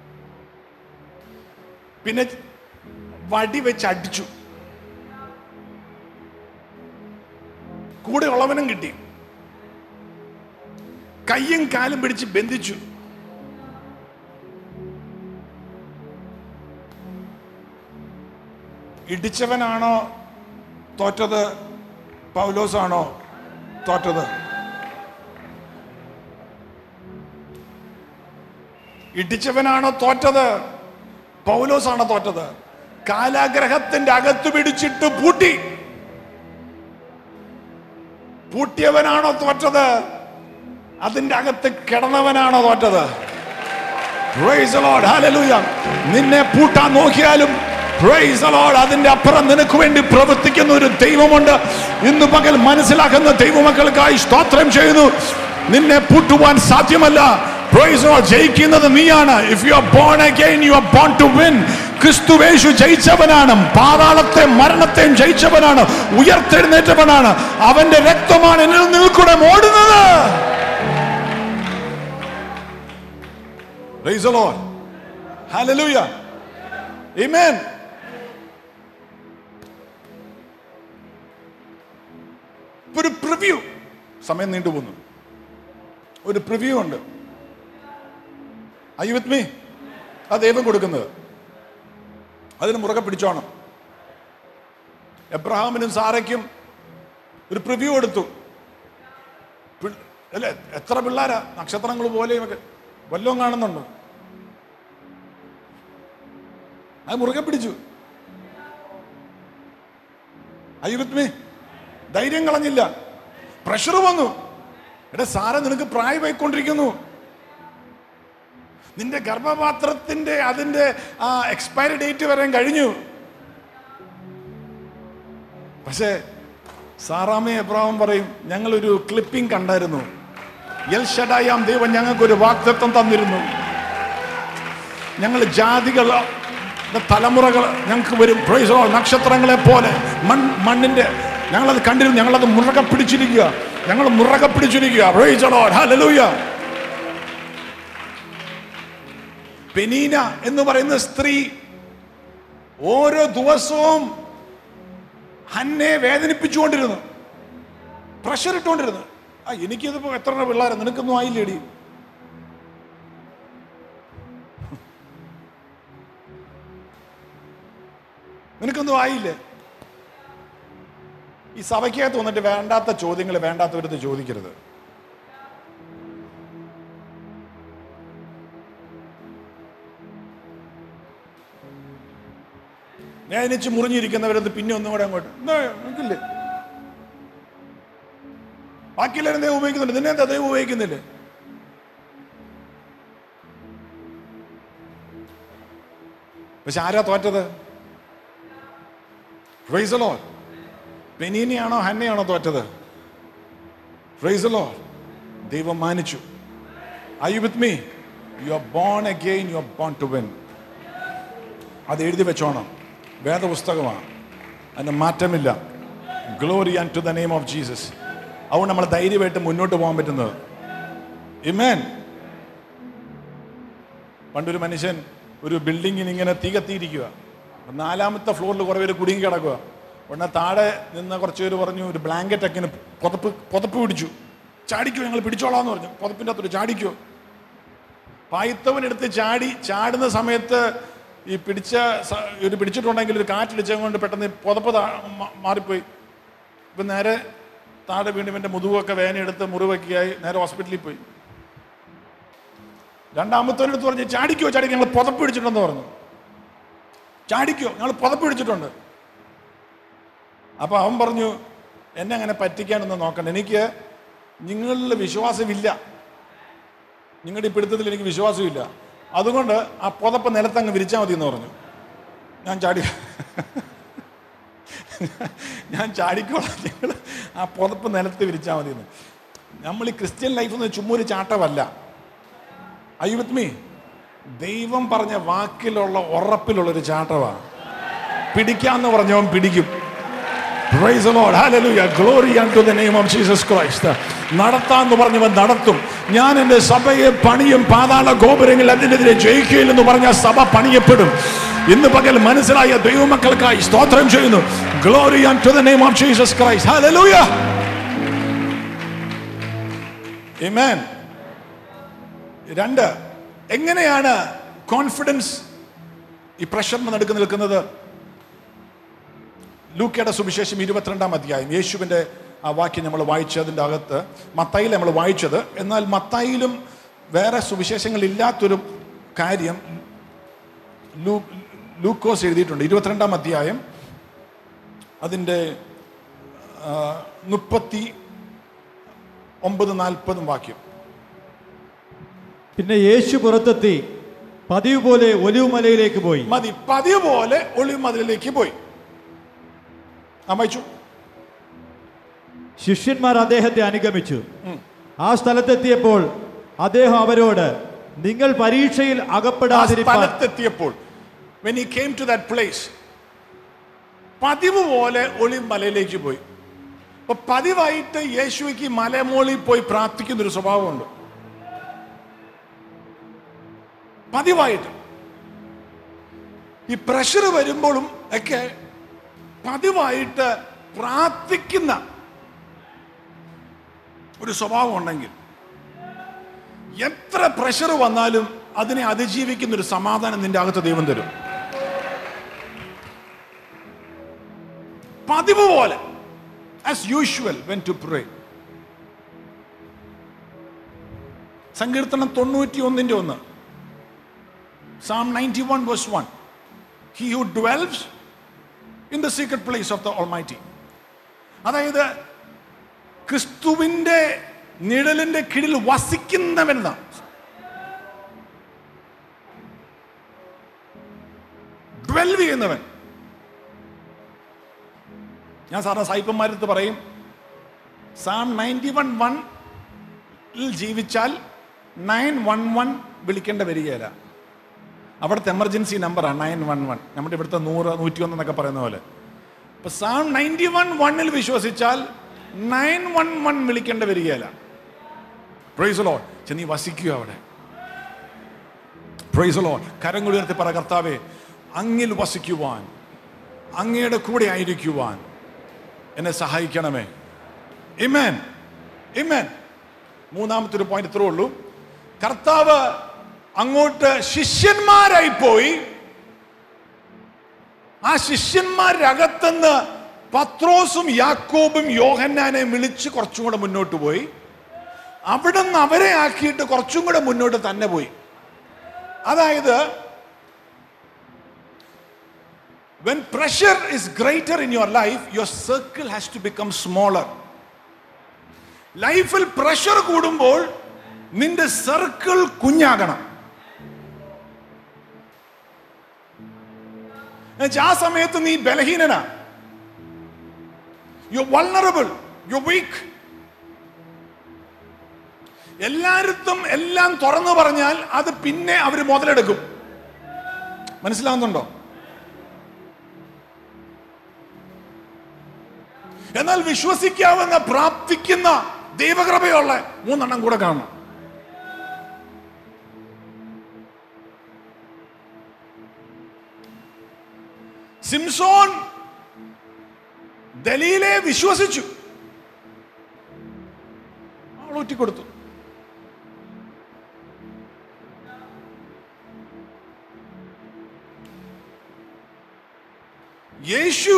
പിന്നെ വടി വെച്ച് അടിച്ചു കൂടെ ഉള്ളവനും കിട്ടി കയ്യും കാലും പിടിച്ച് ബന്ധിച്ചു ഇടിച്ചവനാണോ തോറ്റത് പൗലോസാണോ തോറ്റത് ഇടിച്ചവനാണോ തോറ്റത് പൗലോസാണോ തോറ്റത് കാലാഗ്രഹത്തിന്റെ അകത്ത് പിടിച്ചിട്ട് പൂട്ടി പൂട്ടിയവനാണോ തോറ്റത് അതിന്റെ അകത്ത് കിടന്നവനാണോ തോറ്റത് Praise the Lord. Hallelujah. നിന്നെ പൂട്ടാൻ നോക്കിയാലും Praise the Lord. അതിന്റെ അപ്പുറം നിനക്ക് വേണ്ടി പ്രവർത്തിക്കുന്ന ഒരു ദൈവമുണ്ട് ഇന്ന് പകൽ മനസ്സിലാക്കുന്ന ദൈവമക്കൾക്കായി സ്തോത്രം ചെയ്യുന്നു നിന്നെ പൂട്ടുവാൻ സാധ്യമല്ല Praise the Lord. ജയിക്കുന്നത് നീയാണ് if you are born again you are born to win ക്രിസ്തുവേശു ജയിച്ചവനാണ് പാതാളത്തെ മരണത്തെയും ജയിച്ചവനാണ് ഉയർത്തെഴുന്നേറ്റവനാണ് അവന്റെ രക്തമാണ് എന്നിൽ നിൽക്കൂടെ ഓടുന്നത് Praise the Lord. Hallelujah. Amen. ഇപ്പൊ ഒരു പ്രിവ്യൂ സമയം നീണ്ടുപോകുന്നു ഒരു പ്രിവ്യൂ ഉണ്ട് ഐ വിത്ത് മീ ആ ദൈവം കൊടുക്കുന്നത് അതിന് മുറുകെ പിടിച്ചോണം എബ്രഹാമിനും സാറയ്ക്കും ഒരു പ്രിവ്യൂ കൊടുത്തു പി- അല്ലേ എത്ര പിള്ളേരാ നക്ഷത്രങ്ങൾ പോലെയും ഒക്കെ വല്ലതും കാണുന്നുണ്ടോ അത് മുറുകെ പിടിച്ചു ഐ വിത്ത് മീ ധൈര്യം കളഞ്ഞില്ല പ്രഷർ വന്നു എടാ സാറ നിനക്ക് പ്രായമായിക്കൊണ്ടിരിക്കുന്നു നിന്റെ ഗർഭപാത്രത്തിന്റെ അതിന്റെ ആ എക്സ്പയറി ഡേറ്റ് വരാൻ കഴിഞ്ഞു പക്ഷേ സാറാമേ എബ്രാഹം പറയും ഞങ്ങളൊരു ക്ലിപ്പിംഗ് കണ്ടായിരുന്നു എൽ ഷഡായാം ദൈവം ഞങ്ങൾക്കൊരു വാക്തത്വം തന്നിരുന്നു ഞങ്ങൾ ജാതികൾ തലമുറകൾ ഞങ്ങൾക്ക് വരും Praise the Lord. നക്ഷത്രങ്ങളെ പോലെ മൺ മണ്ണിന്റെ ഞങ്ങളത് കണ്ടിരുന്നു ഞങ്ങളത് മുറകെ പിടിച്ചിരിക്കുക ഞങ്ങൾ മുറകെ പിടിച്ചിരിക്കുക Praise the Lord. Hallelujah. Penina എന്ന് പറയുന്ന സ്ത്രീ ഓരോ ദിവസവും ഹന്നെ വേദനിപ്പിച്ചുകൊണ്ടിരുന്നു പ്രഷർ ഇട്ടുകൊണ്ടിരുന്നു ആ എനിക്കിതിപ്പോ എത്ര പിള്ളേരെ നിനക്കൊന്നും ആയില്ലേടി നിനക്കൊന്നും ആയില്ലേ ഈ സഭയ്ക്കകത്ത് വന്നിട്ട് വേണ്ടാത്ത ചോദ്യങ്ങൾ വേണ്ടാത്തവരത് ചോദിക്കരുത് വേദനിച്ച് മുറിഞ്ഞിരിക്കുന്നവരത് പിന്നെ ഒന്നും കൂടെ അങ്ങോട്ട് എന്താ നിനക്കില്ലേ ബാക്കിയെല്ലാവരും ദൈവം ഉപയോഗിക്കുന്നുണ്ട് നിന്നെ എന്താ ദൈവം ഉപയോഗിക്കുന്നില്ലേ പക്ഷെ ആരാ തോറ്റത് ഫ്രൈസലോ പെനീനയാണോ ഹന്നയാണോ തോറ്റത് ഫ്രൈസലോ ദൈവം മാനിച്ചു I with me you are born again you are born to win അത് എഴുതി വെച്ചോണം വേദപുസ്തകമാണ് അതിന് മാറ്റമില്ല glory unto the name of Jesus അതുകൊണ്ട് നമ്മൾ ധൈര്യമായിട്ട് മുന്നോട്ട് പോകാൻ പറ്റുന്നത് ഇമേൻ പണ്ടൊരു മനുഷ്യൻ ഒരു ബിൽഡിങ്ങിന് ഇങ്ങനെ തീ കത്തിയിരിക്കുക നാലാമത്തെ ഫ്ലോറിൽ കുറേ പേര് കുടുങ്ങി കിടക്കുക ഉടനെ താഴെ നിന്ന് കുറച്ച് പേര് പറഞ്ഞു ഒരു ബ്ലാങ്കറ്റ് ഒക്കെ ഇങ്ങനെ പുതപ്പ് പുതപ്പ് പിടിച്ചു ചാടിക്കോ ഞങ്ങൾ പിടിച്ചോളാന്ന് പറഞ്ഞു പുതപ്പിൻ്റെ അകത്തൊരു ചാടിക്കോ പായ്ത്തവനെടുത്ത് ചാടി ചാടുന്ന സമയത്ത് ഈ പിടിച്ച സ- ഒരു പിടിച്ചിട്ടുണ്ടെങ്കിൽ ഒരു കാറ്റടിച്ചത് കൊണ്ട് പെട്ടെന്ന് ഈ പുതപ്പ് താ- മാ- മാറിപ്പോയി ഇപ്പം നേരെ താഴെ വീണ്ടും എൻ്റെ മുതുകൊക്കെ വേനയെടുത്ത് മുറിവൊക്കെയായി നേരെ ഹോസ്പിറ്റലിൽ പോയി രണ്ടാമത്തവനടുത്ത് പറഞ്ഞു ചാടിക്കോ ചാടിക്കോ ഞങ്ങൾ പുതപ്പ് പിടിച്ചിട്ടുണ്ടെന്ന് പറഞ്ഞു ചാടിക്കോ ഞങ്ങൾ പുതപ്പ് പിടിച്ചിട്ടുണ്ട് അപ്പൊ അവൻ പറഞ്ഞു എന്നെ അങ്ങനെ പറ്റിക്കാനൊന്നും നോക്കണ്ട എനിക്ക് നിങ്ങളിൽ വിശ്വാസമില്ല നിങ്ങളുടെ ഈ പിടുത്തത്തിൽ എനിക്ക് വിശ്വാസമില്ല അതുകൊണ്ട് ആ പുതപ്പ് നിലത്തങ്ങ് വിരിച്ചാൽ മതി എന്ന് പറഞ്ഞു ഞാൻ ചാടി ഞാൻ ചാടിക്കോളാം നിങ്ങൾ ആ പുതപ്പ് നിലത്ത് വിരിച്ചാൽ മതി എന്ന് നമ്മൾ ഈ ക്രിസ്ത്യൻ ലൈഫ് എന്ന് ചുമ്മാ ഒരു ചാട്ടമല്ല ഐ വിത്ത് മീ ദൈവം പറഞ്ഞ വാക്കിലുള്ള ഉറപ്പിലുള്ള ഒരു ചാട്ടമാണ് പിടിക്കാന്ന് പറഞ്ഞവൻ പിടിക്കും Praise the Lord. Hallelujah. Glory unto the name of Jesus Christ. നടത്താന്ന് പറഞ്ഞവൻ നടത്തും ഞാൻ എൻ്റെ സഭയെ പണിയും പാതാള ഗോപുരങ്ങൾ അതിനെതിരെ ജയിക്കുകയില്ലെന്ന് പറഞ്ഞ സഭ പണിയപ്പെടും ഇന്ന് പകൽ മനസ്സിലായ ദൈവമക്കൾക്കായി സ്തോത്രം ചെയ്യുന്നു glory to the name of Jesus Christ Hallelujah. Amen. രണ്ട് എങ്ങനെയാണ് കോൺഫിഡൻസ് ഈ പ്രഷറിന് നടുക്ക് നിൽക്കുന്നത് ലൂക്കയുടെ സുവിശേഷം ഇരുപത്തിരണ്ടാം അധ്യായം യേശുവിൻ്റെ ആ വാക്യം നമ്മൾ വായിച്ചതിൻ്റെ അകത്ത് മത്തായിൽ നമ്മൾ വായിച്ചത് എന്നാൽ മത്തായിലും വേറെ സുവിശേഷങ്ങളില്ലാത്തൊരു കാര്യം ലൂ ലൂക്കോസ് എഴുതിയിട്ടുണ്ട് ഇരുപത്തിരണ്ടാം അധ്യായം അതിൻ്റെ ആ, മുപ്പത്തി ഒമ്പത് നാൽപ്പതും വാക്യം പിന്നെ യേശു പുറത്തെത്തി പതിവ് പോലെ ഒലിവുമലയിലേക്ക് പോയി മതി പതിവ് പോലെ ഒളിമതിലേക്ക് പോയി ആ വായിച്ചു ശിഷ്യന്മാർ അദ്ദേഹത്തെ അനുഗമിച്ചു ആ സ്ഥലത്തെത്തിയപ്പോൾ അദ്ദേഹം അവരോട് നിങ്ങൾ പരീക്ഷയിൽ ആ അകപ്പെടാതിരിക്കാൻ സ്ഥലത്തെത്തിയപ്പോൾ when he came to that place പതിവ് പോലെ ഒളി മലയിലേക്ക് പോയി അപ്പൊ പതിവായിട്ട് യേശുവിക്ക് മലമോളിൽ പോയി പ്രാർത്ഥിക്കുന്ന ഒരു സ്വഭാവമുണ്ട് പതിവായിട്ട് ഈ പ്രഷർ വരുമ്പോഴും ഒക്കെ പതിവായിട്ട് പ്രാർത്ഥിക്കുന്ന ഒരു സ്വഭാവം ഉണ്ടെങ്കിൽ എത്ര പ്രഷർ വന്നാലും അതിനെ അതിജീവിക്കുന്ന ഒരു സമാധാനം നിന്റെ അകത്ത് ദൈവം തരും പതിവ് പോലെ as usual when to pray സങ്കീർത്തനം തൊണ്ണൂറ്റി ഒന്നിന്റെ ഒന്ന് psalm ninety one verse one he who dwells in the secret place of the Almighty അതായത് ക്രിസ്തുവിന്റെ നിഴലിന്റെ കീഴിൽ വസിക്കുന്നവനെന്നാണ് ഡ്വെൽവ് ചെയ്യുന്നവൻ ഞാൻ സാറിന് സായിപ്പന്മാരടുത്ത് പറയും സാം നയൻറ്റി വൺ വൺ ജീവിച്ചാൽ നയൻ വൺ വൺ വിളിക്കേണ്ട വരികയില്ല അവിടുത്തെ എമർജൻസി നമ്പറാണ് നയൻ വൺ വൺ നമ്മുടെ ഇവിടുത്തെ നൂറ് നൂറ്റി ഒന്ന് എന്നൊക്കെ പറയുന്ന പോലെ അപ്പൊ സാം നയൻറ്റി വൺ വണ്ണിൽ വിശ്വസിച്ചാൽ നയൻ വൺ വൺ വിളിക്കേണ്ട വരികയില്ല പ്രൈസ് ലോ ചെന്നീ വസിക്കുക അവിടെ പ്രൈസ് ലോ കരങ്ങൾ ഉയർത്തി പറ കർത്താവേ അങ്ങിൽ വസിക്കുവാൻ അങ്ങയുടെ കൂടെ ആയിരിക്കുവാൻ എന്നെ സഹായിക്കണമേ ഇമേൻ ഇമേൻ മൂന്നാമത്തെ ഒരു പോയിന്റ് ഇത്രേ ഉള്ളൂ കർത്താവ് അങ്ങോട്ട് ശിഷ്യന്മാരായി പോയി ആ ശിഷ്യന്മാരകത്തുനിന്ന് പത്രോസും യാക്കോബും യോഹന്നാനെ വിളിച്ച് കുറച്ചും കൂടെ മുന്നോട്ട് പോയി അവിടെ നിന്ന് അവരെ ആക്കിയിട്ട് കുറച്ചും കൂടെ മുന്നോട്ട് തന്നെ പോയി അതായത് when pressure is greater in your life your circle has to become smaller ലൈഫിൽ പ്രഷർ കൂടുമ്പോൾ നിന്റെ സർക്കിൾ കുഞ്ഞാകണം എന്നുവെച്ചാ ആ സമയത്ത് നീ ബലഹീനനാ യു വൾണറബിൾ യു വീക്ക് എല്ലായിടത്തും എല്ലാം തുറന്നു പറഞ്ഞാൽ അത് പിന്നെ അവർ മുതലെടുക്കും മനസ്സിലാവുന്നുണ്ടോ എന്നാൽ വിശ്വസിക്കാവുന്ന പ്രാപ്തിക്കുന്ന ദൈവകൃപയുള്ള മൂന്നെണ്ണം കൂടെ കാണണം സിംസോൻ ദലീലെ വിശ്വസിച്ചു അവൾ ഒറ്റിക്കൊടുത്തു യേശു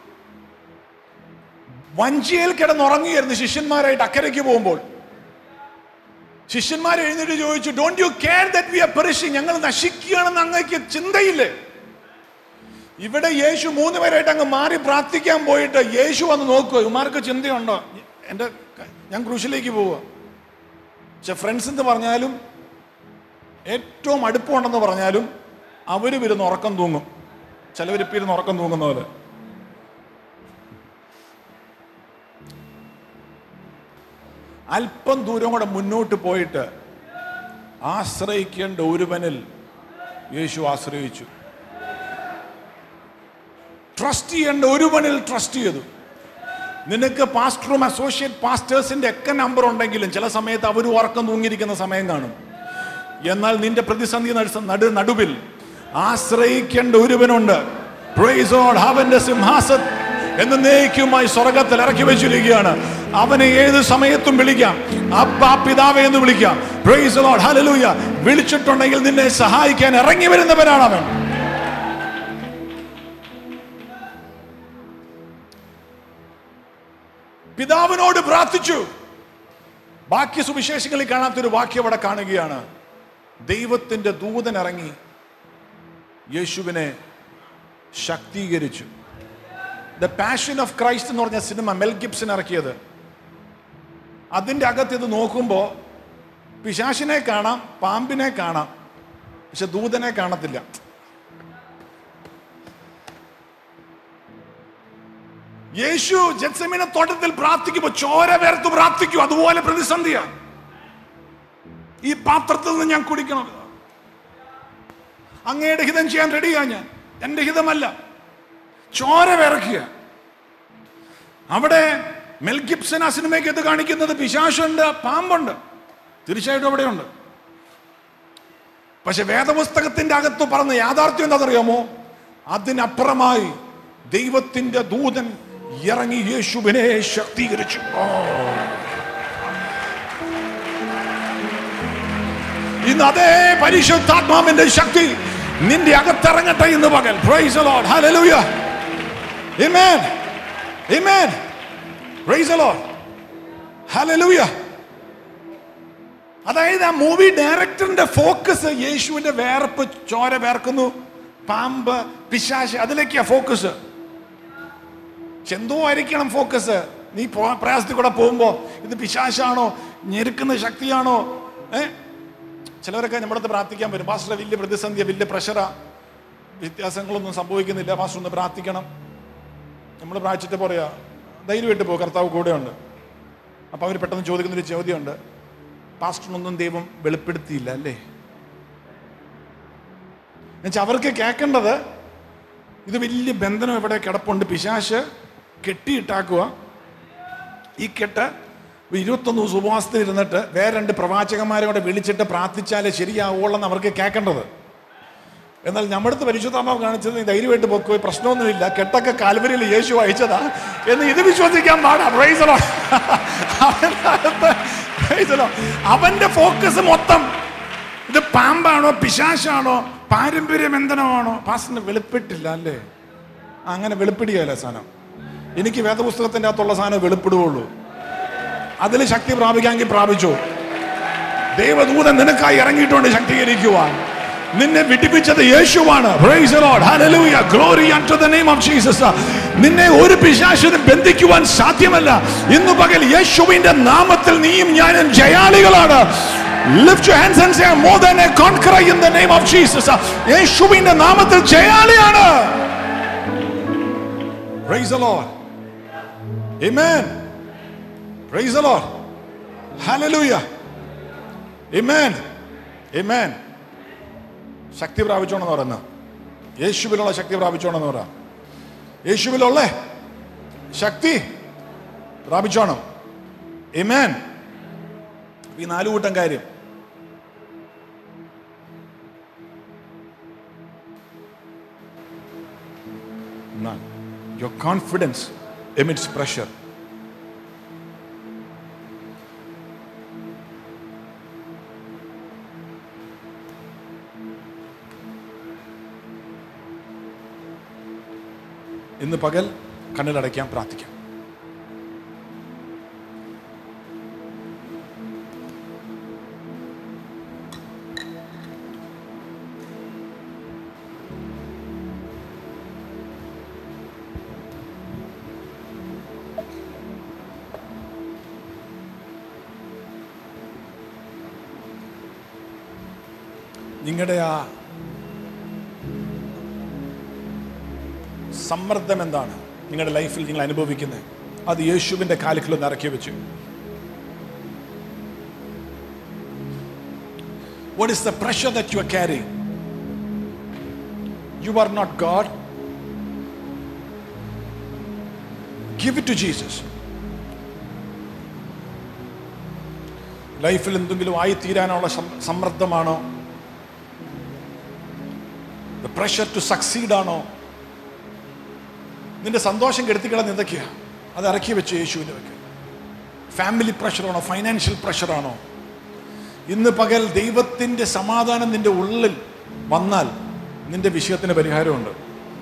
വഞ്ചിയിൽ കിടന്നുറങ്ങിയായിരുന്നു ശിഷ്യന്മാരായിട്ട് അക്കരയ്ക്ക് പോകുമ്പോൾ ശിഷ്യന്മാർ എഴുന്നേറ്റ് ചോദിച്ചു don't you care that we are perishing ഞങ്ങൾ നശിക്കുകയാണെന്ന് അങ്ങക്ക് ചിന്തയില്ലേ ഇവിടെ യേശു മൂന്ന് പേരായിട്ട് അങ്ങ് മാറി പ്രാർത്ഥിക്കാൻ പോയിട്ട് യേശു വന്ന് നോക്കുക ഇമാർക്ക് ചിന്തയുണ്ടോ എൻ്റെ ഞാൻ ക്രൂശിലേക്ക് പോവുക പക്ഷെ ഫ്രണ്ട്സ് എന്ന് പറഞ്ഞാലും ഏറ്റവും അടുപ്പമുണ്ടെന്ന് പറഞ്ഞാലും അവരും ഇരുന്ന് ഉറക്കം തൂങ്ങും ചിലവരിപ്പോൾ ഇരുന്ന് ഉറക്കം തൂങ്ങുന്ന പോലെ അല്പം ദൂരം കൂടെ മുന്നോട്ട് പോയിട്ട് ആശ്രയിക്കേണ്ട ഒരുവനിൽ യേശു ആശ്രയിച്ചു ട്രസ്റ്റ് ചെയ്യേണ്ട ഒരുവനിൽ ട്രസ്റ്റ് ചെയ്തു നിനക്ക് പാസ്റ്ററും അസോസിയേറ്റ് പാസ്റ്റേഴ്സിന്റെ ഒക്കെ നമ്പർ ഉണ്ടെങ്കിലും ചില സമയത്ത് അവർ ഉറക്കം തൂങ്ങിയിരിക്കുന്ന സമയം കാണും എന്നാൽ നിന്റെ പ്രതിസന്ധി നട- നടു നടുവിൽ ആശ്രയിക്കേണ്ട ഒരുവനുണ്ട് Praise God. അവന്റെ സിംഹാസ എന്നേക്കുമായി സ്വർഗത്തിൽ ഇറക്കി വെച്ചിരിക്കുകയാണ് അവനെ ഏത് സമയത്തും വിളിക്കാം അപ്പാ പിതാവേ എന്ന് വിളിക്കാം പ്രൈസ് ലോർഡ് ഹല്ലേലൂയ വിളിച്ചിട്ടുണ്ടെങ്കിൽ നിന്നെ സഹായിക്കാൻ ഇറങ്ങി വരുന്നവനാണ് അവൻ പിതാവിനോട് പ്രാർത്ഥിച്ചു ബാക്കി സുവിശേഷങ്ങളിൽ കാണാത്തൊരു വാക്യം അവിടെ കാണുകയാണ് ദൈവത്തിന്റെ ദൂതൻ ഇറങ്ങി യേശുവിനെ ശക്തീകരിച്ചു ദ പാഷൻ ഓഫ് ക്രൈസ്റ്റ് എന്ന് പറഞ്ഞ സിനിമ മെൽ ഗിബ്സൺ ഇറക്കിയത് അതിൻ്റെ അകത്ത് ഇത് നോക്കുമ്പോൾ പിശാശിനെ കാണാം പാമ്പിനെ കാണാം പക്ഷെ ദൂതനെ കാണത്തില്ല യേശു ജെത്സമിനെ തോട്ടത്തിൽ പ്രാർത്ഥിക്കുമ്പോൾ ചോര വേർത്ത് പ്രാർത്ഥിക്കും അതുപോലെ പ്രതിസന്ധിയാ ഈ പാത്രത്തിൽ നിന്ന് ഞാൻ കുടിക്കണം അങ്ങയുടെ ഹിതം ചെയ്യാൻ റെഡിയാ ഞാൻ എന്റെ ഹിതമല്ല ചോര വിറക്കുക അവിടെ മെൽ ഗിബ്സൺ ആ സിനിമയ്ക്ക് ഇത് കാണിക്കുന്നത് പിശാശുണ്ട് പാമ്പുണ്ട് തീർച്ചയായിട്ടും അവിടെയുണ്ട് പക്ഷെ വേദപുസ്തകത്തിന്റെ അകത്ത് പറഞ്ഞ യാഥാർത്ഥ്യം എന്താണെന്നറിയാമോ അതിനപ്പുറമായി ദൈവത്തിന്റെ ദൂതൻ ഇറങ്ങി യേശുവിനെ ശക്തീകരിച്ചു ഓ. ഇന്ന് അതേ പരിശുദ്ധാത്മാവിന്റെ ശക്തി നിന്റെ അകത്തിറങ്ങട്ടെ ഇന്ന് പകൽ praise the Lord hallelujah amen amen praise the Lord hallelujah അതായത് ആ മൂവി ഡയറക്ടറിന്റെ ഫോക്കസ് യേശുവിന്റെ വേർപ്പ് ചോര വേർക്കുന്നു പാമ്പ് പിശാശ് അതിലേക്കാ ഫോക്കസ് പക്ഷെ എന്തോ ആയിരിക്കണം ഫോക്കസ് നീ പോ- പ്രയാസത്തിൽ കൂടെ പോകുമ്പോ ഇത് പിശാശാണോ ഞെരുക്കുന്ന ശക്തിയാണോ ഏ ചിലവരൊക്കെ നമ്മുടെ അടുത്ത് പ്രാർത്ഥിക്കാൻ വരും പാസ്റ്റർ വലിയ പ്രതിസന്ധിയാ വലിയ പ്രഷറാ വ്യത്യാസങ്ങളൊന്നും സംഭവിക്കുന്നില്ല പാസ്റ്റർ ഒന്ന് പ്രാർത്ഥിക്കണം നമ്മൾ പ്രാർത്ഥിച്ചിട്ട് പറയാ ധൈര്യമായിട്ട് പോകും കർത്താവ് കൂടെയുണ്ട് അപ്പൊ അവർ പെട്ടെന്ന് ചോദിക്കുന്നൊരു ചോദ്യമുണ്ട് പാസ്റ്ററിനൊന്നും ദൈവം വെളിപ്പെടുത്തിയില്ല അല്ലേ എന്നുവെച്ചാൽ അവർക്ക് കേൾക്കേണ്ടത് ഇത് വലിയ ബന്ധനം ഇവിടെ കിടപ്പുണ്ട് പിശാശ് കെട്ടിയിട്ടാക്കുക ഈ കെട്ട് ഇരുപത്തൊന്ന് ദിവസം ഉപവാസത്തിൽ ഇരുന്നിട്ട് വേറെ രണ്ട് പ്രവാചകന്മാരെ കൂടെ വിളിച്ചിട്ട് പ്രാർത്ഥിച്ചാലേ ശരിയാവുള്ളെന്ന് അവർക്ക് കേൾക്കേണ്ടത് എന്നാൽ നമ്മുടെ പരിശുദ്ധാമാവ് കാണിച്ചത് നീ ധൈര്യമായിട്ട് പൊക്കോ പ്രശ്നമൊന്നുമില്ല കെട്ടൊക്കെ കാൽവരിയിൽ യേശു അയച്ചതാ എന്ന് ഇത് വിശ്വസിക്കാൻ പാടാ Praise the Lord. അവന്റെ അകത്ത് Praise the Lord. അവന്റെ ഫോക്കസ് മൊത്തം ഇത് പാമ്പാണോ പിശാശാണോ പാരമ്പര്യ ബന്ധനമാണോ പാസ്റ്റിന് വെളിപ്പെട്ടില്ല അല്ലേ അങ്ങനെ വെളിപ്പെടുകയല്ല സാധനം എനിക്ക് വേദപുസ്തകത്തിന്റെ അകത്തുള്ള സാധനം വെളിപ്പെടുകയുള്ളൂ അതിൽ ശക്തി പ്രാപിക്കാമെങ്കിൽ പ്രാപിച്ചു ദൈവദൂതൻ നിനക്കായി ഇറങ്ങിയിട്ടുണ്ട് ശക്തീകരിക്കുവാൻ നിന്നെ വിടിപ്പിച്ചത് യേശുവാണ് Praise the Lord. Hallelujah. Glory unto the name of Jesus. നിന്നെ ഒരു പിശാശിനും ബന്ധിക്കുവാൻ സാധ്യമല്ല ഇന്ന് പകൽ യേശുവിന്റെ നാമത്തിൽ നീയും ഞാനും ജയാളികളാണ് Lift your hands and say, I'm more than a conqueror in the name of Jesus. യേശുവിന്റെ നാമത്തിൽ ജയാളിയാണ് Praise the Lord. Amen. Praise the Lord. Hallelujah. Amen. Amen. ശക്തി പ്രാപിച്ചോണെന്ന് പറയുന്ന യേശുവിലുള്ള ശക്തി പ്രാപിച്ചോണെന്ന് പറ യേശുവിലുള്ള ശക്തി പ്രാപിച്ചോണം Amen. ഈ നാലു കൂട്ടം കാര്യം യുവർ കോൺഫിഡൻസ് എമിറ്റ്സ് പ്രഷർ ഇന്ന് പകൽ കണ്ണിലടയ്ക്കാൻ പ്രാർത്ഥിക്കാം നിങ്ങളുടെ ആ സമ്മർദ്ദം എന്താണ് നിങ്ങളുടെ ലൈഫിൽ നിങ്ങൾ അനുഭവിക്കുന്നത് അത് യേശുവിന്റെ കാലിക്കലൊന്ന് ഇറക്കി വെച്ചു what is the pressure that you are carry you are not God give it to Jesus ലൈഫിൽ എന്തെങ്കിലും ആയിത്തീരാനുള്ള സം- സമ്മർദ്ദമാണോ ദ പ്രഷർ ടു സക്സീഡ് ആണോ നിന്റെ സന്തോഷം കെടുത്തിക്കളന്ന് എന്തൊക്കെയാ അത് ഇറക്കി വെച്ച് യേശുവിൻ്റെ വെക്ക് ഫാമിലി പ്രഷറാണോ ഫൈനാൻഷ്യൽ പ്രഷറാണോ ഇന്ന് പകൽ ദൈവത്തിൻ്റെ സമാധാനം നിന്റെ ഉള്ളിൽ വന്നാൽ നിന്റെ വിഷയത്തിന് പരിഹാരമുണ്ട്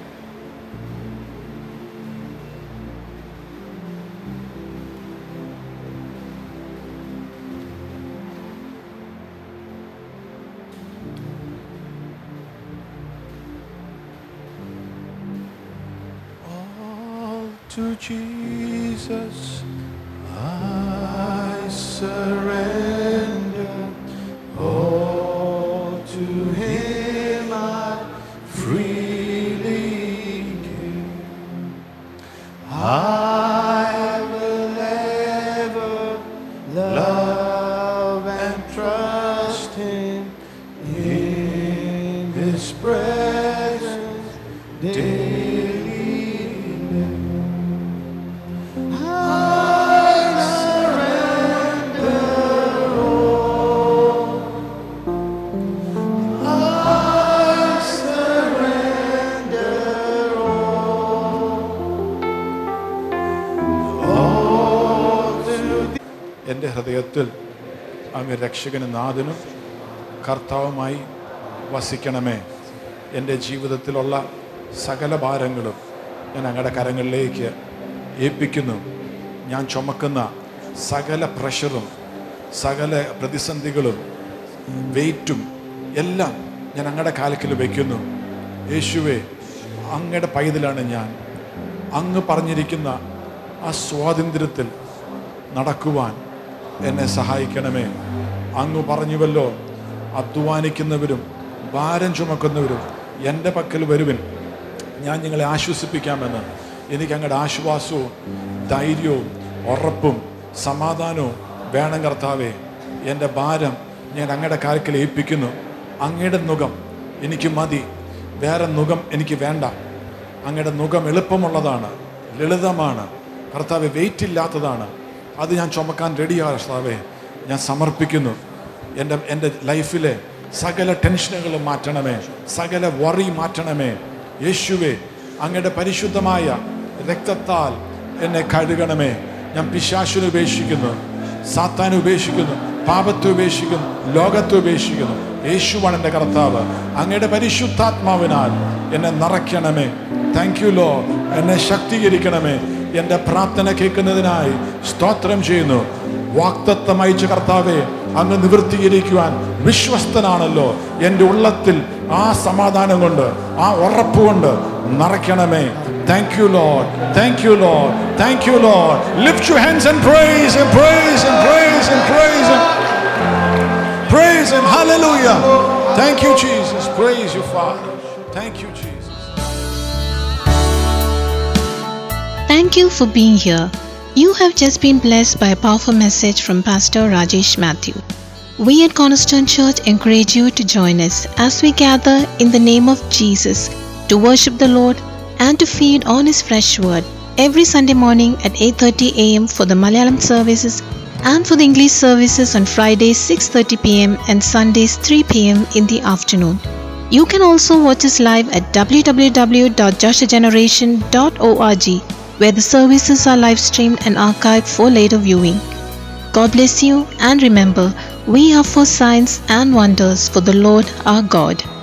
All to Jesus I surrender. All to Him I freely give. I will ever love and trust Him in His presence daily. എൻ്റെ ഹൃദയത്തിൽ അങ്ങ് രക്ഷകനും നാഥനും കർത്താവുമായി വസിക്കണമേ എൻ്റെ ജീവിതത്തിലുള്ള സകല ഭാരങ്ങളും ഞാൻ അങ്ങയുടെ കരങ്ങളിലേക്ക് ഏൽപ്പിക്കുന്നു ഞാൻ ചുമക്കുന്ന സകല പ്രഷറും സകല പ്രതിസന്ധികളും വെയിറ്റും എല്ലാം ഞാൻ അങ്ങയുടെ കാലക്കിൽ വയ്ക്കുന്നു യേശുവെ അങ്ങയുടെ പൈതലാണ് ഞാൻ അങ്ങ് പറഞ്ഞിരിക്കുന്ന ആ സ്വാതന്ത്ര്യത്തിൽ നടക്കുവാൻ എന്നെ സഹായിക്കണമേ അങ്ങ് പറഞ്ഞുവല്ലോ അധ്വാനിക്കുന്നവരും ഭാരം ചുമക്കുന്നവരും എൻ്റെ പക്കൽ വരുവിൻ ഞാൻ നിങ്ങളെ ആശ്വസിപ്പിക്കാമെന്ന് എനിക്ക് അങ്ങയുടെ ആശ്വാസവും ധൈര്യവും ഉറപ്പും സമാധാനവും വേണം കർത്താവേ എൻ്റെ ഭാരം ഞാൻ അങ്ങയുടെ കാൽക്കൽ ഏൽപ്പിക്കുന്നു അങ്ങയുടെ മുഖം എനിക്ക് മതി വേറെ മുഖം എനിക്ക് വേണ്ട അങ്ങയുടെ മുഖം എളുപ്പമുള്ളതാണ് ലളിതമാണ് കർത്താവ് വെയിറ്റ് ഇല്ലാത്തതാണ് അത് ഞാൻ ചുമക്കാൻ റെഡിയാണ് കർത്താവേ ഞാൻ സമർപ്പിക്കുന്നു എൻ്റെ എൻ്റെ ലൈഫിലെ സകല ടെൻഷനുകളും മാറ്റണമേ സകല വറി മാറ്റണമേ യേശുവേ അങ്ങയുടെ പരിശുദ്ധമായ രക്തത്താൽ എന്നെ കഴുകണമേ ഞാൻ പിശാശിനെ ഉപേക്ഷിക്കുന്നു സാത്താനെ ഉപേക്ഷിക്കുന്നു പാപത്തെ ഉപേക്ഷിക്കുന്നു ലോകത്തെ ഉപേക്ഷിക്കുന്നു യേശുവാണ് എൻ്റെ കർത്താവ് അങ്ങയുടെ പരിശുദ്ധാത്മാവിനാൽ എന്നെ നിറയ്ക്കണമേ താങ്ക് യു ലോ എന്നെ ശക്തീകരിക്കണമേ എൻ്റെ പ്രാർത്ഥന കേൾക്കുന്നതിനായി സ്തോത്രം ചെയ്യുന്നു വാക്തത്വം അയച്ച കർത്താവെ അങ്ങ് നിവൃത്തീകരിക്കുവാൻ വിശ്വസ്തനാണല്ലോ എൻ്റെ ഉള്ളത്തിൽ ആ സമാധാനം കൊണ്ട് ആ ഉറപ്പ് കൊണ്ട് നിറയ്ക്കണമേ thank you lord thank you lord thank you lord lift you hands and praise and praise and praise and praise Praise Him. Hallelujah. Thank you, Jesus. Praise you, Father. Thank you, Jesus. Thank you for being here. You have just been blessed by a powerful message from Pastor Rajesh Matthew. We at Cornerstone Church encourage you to join us as we gather in the name of Jesus to worship the Lord and to feed on his fresh word every Sunday morning at 8:30 a.m. for the Malayalam services and for the English services on Fridays 6:30 p.m. and Sundays 3 p.m. in the afternoon. You can also watch us live at www.joshageneration.org where the services are live streamed and archived for later viewing. God bless you and remember, we are for signs and wonders for the Lord our God.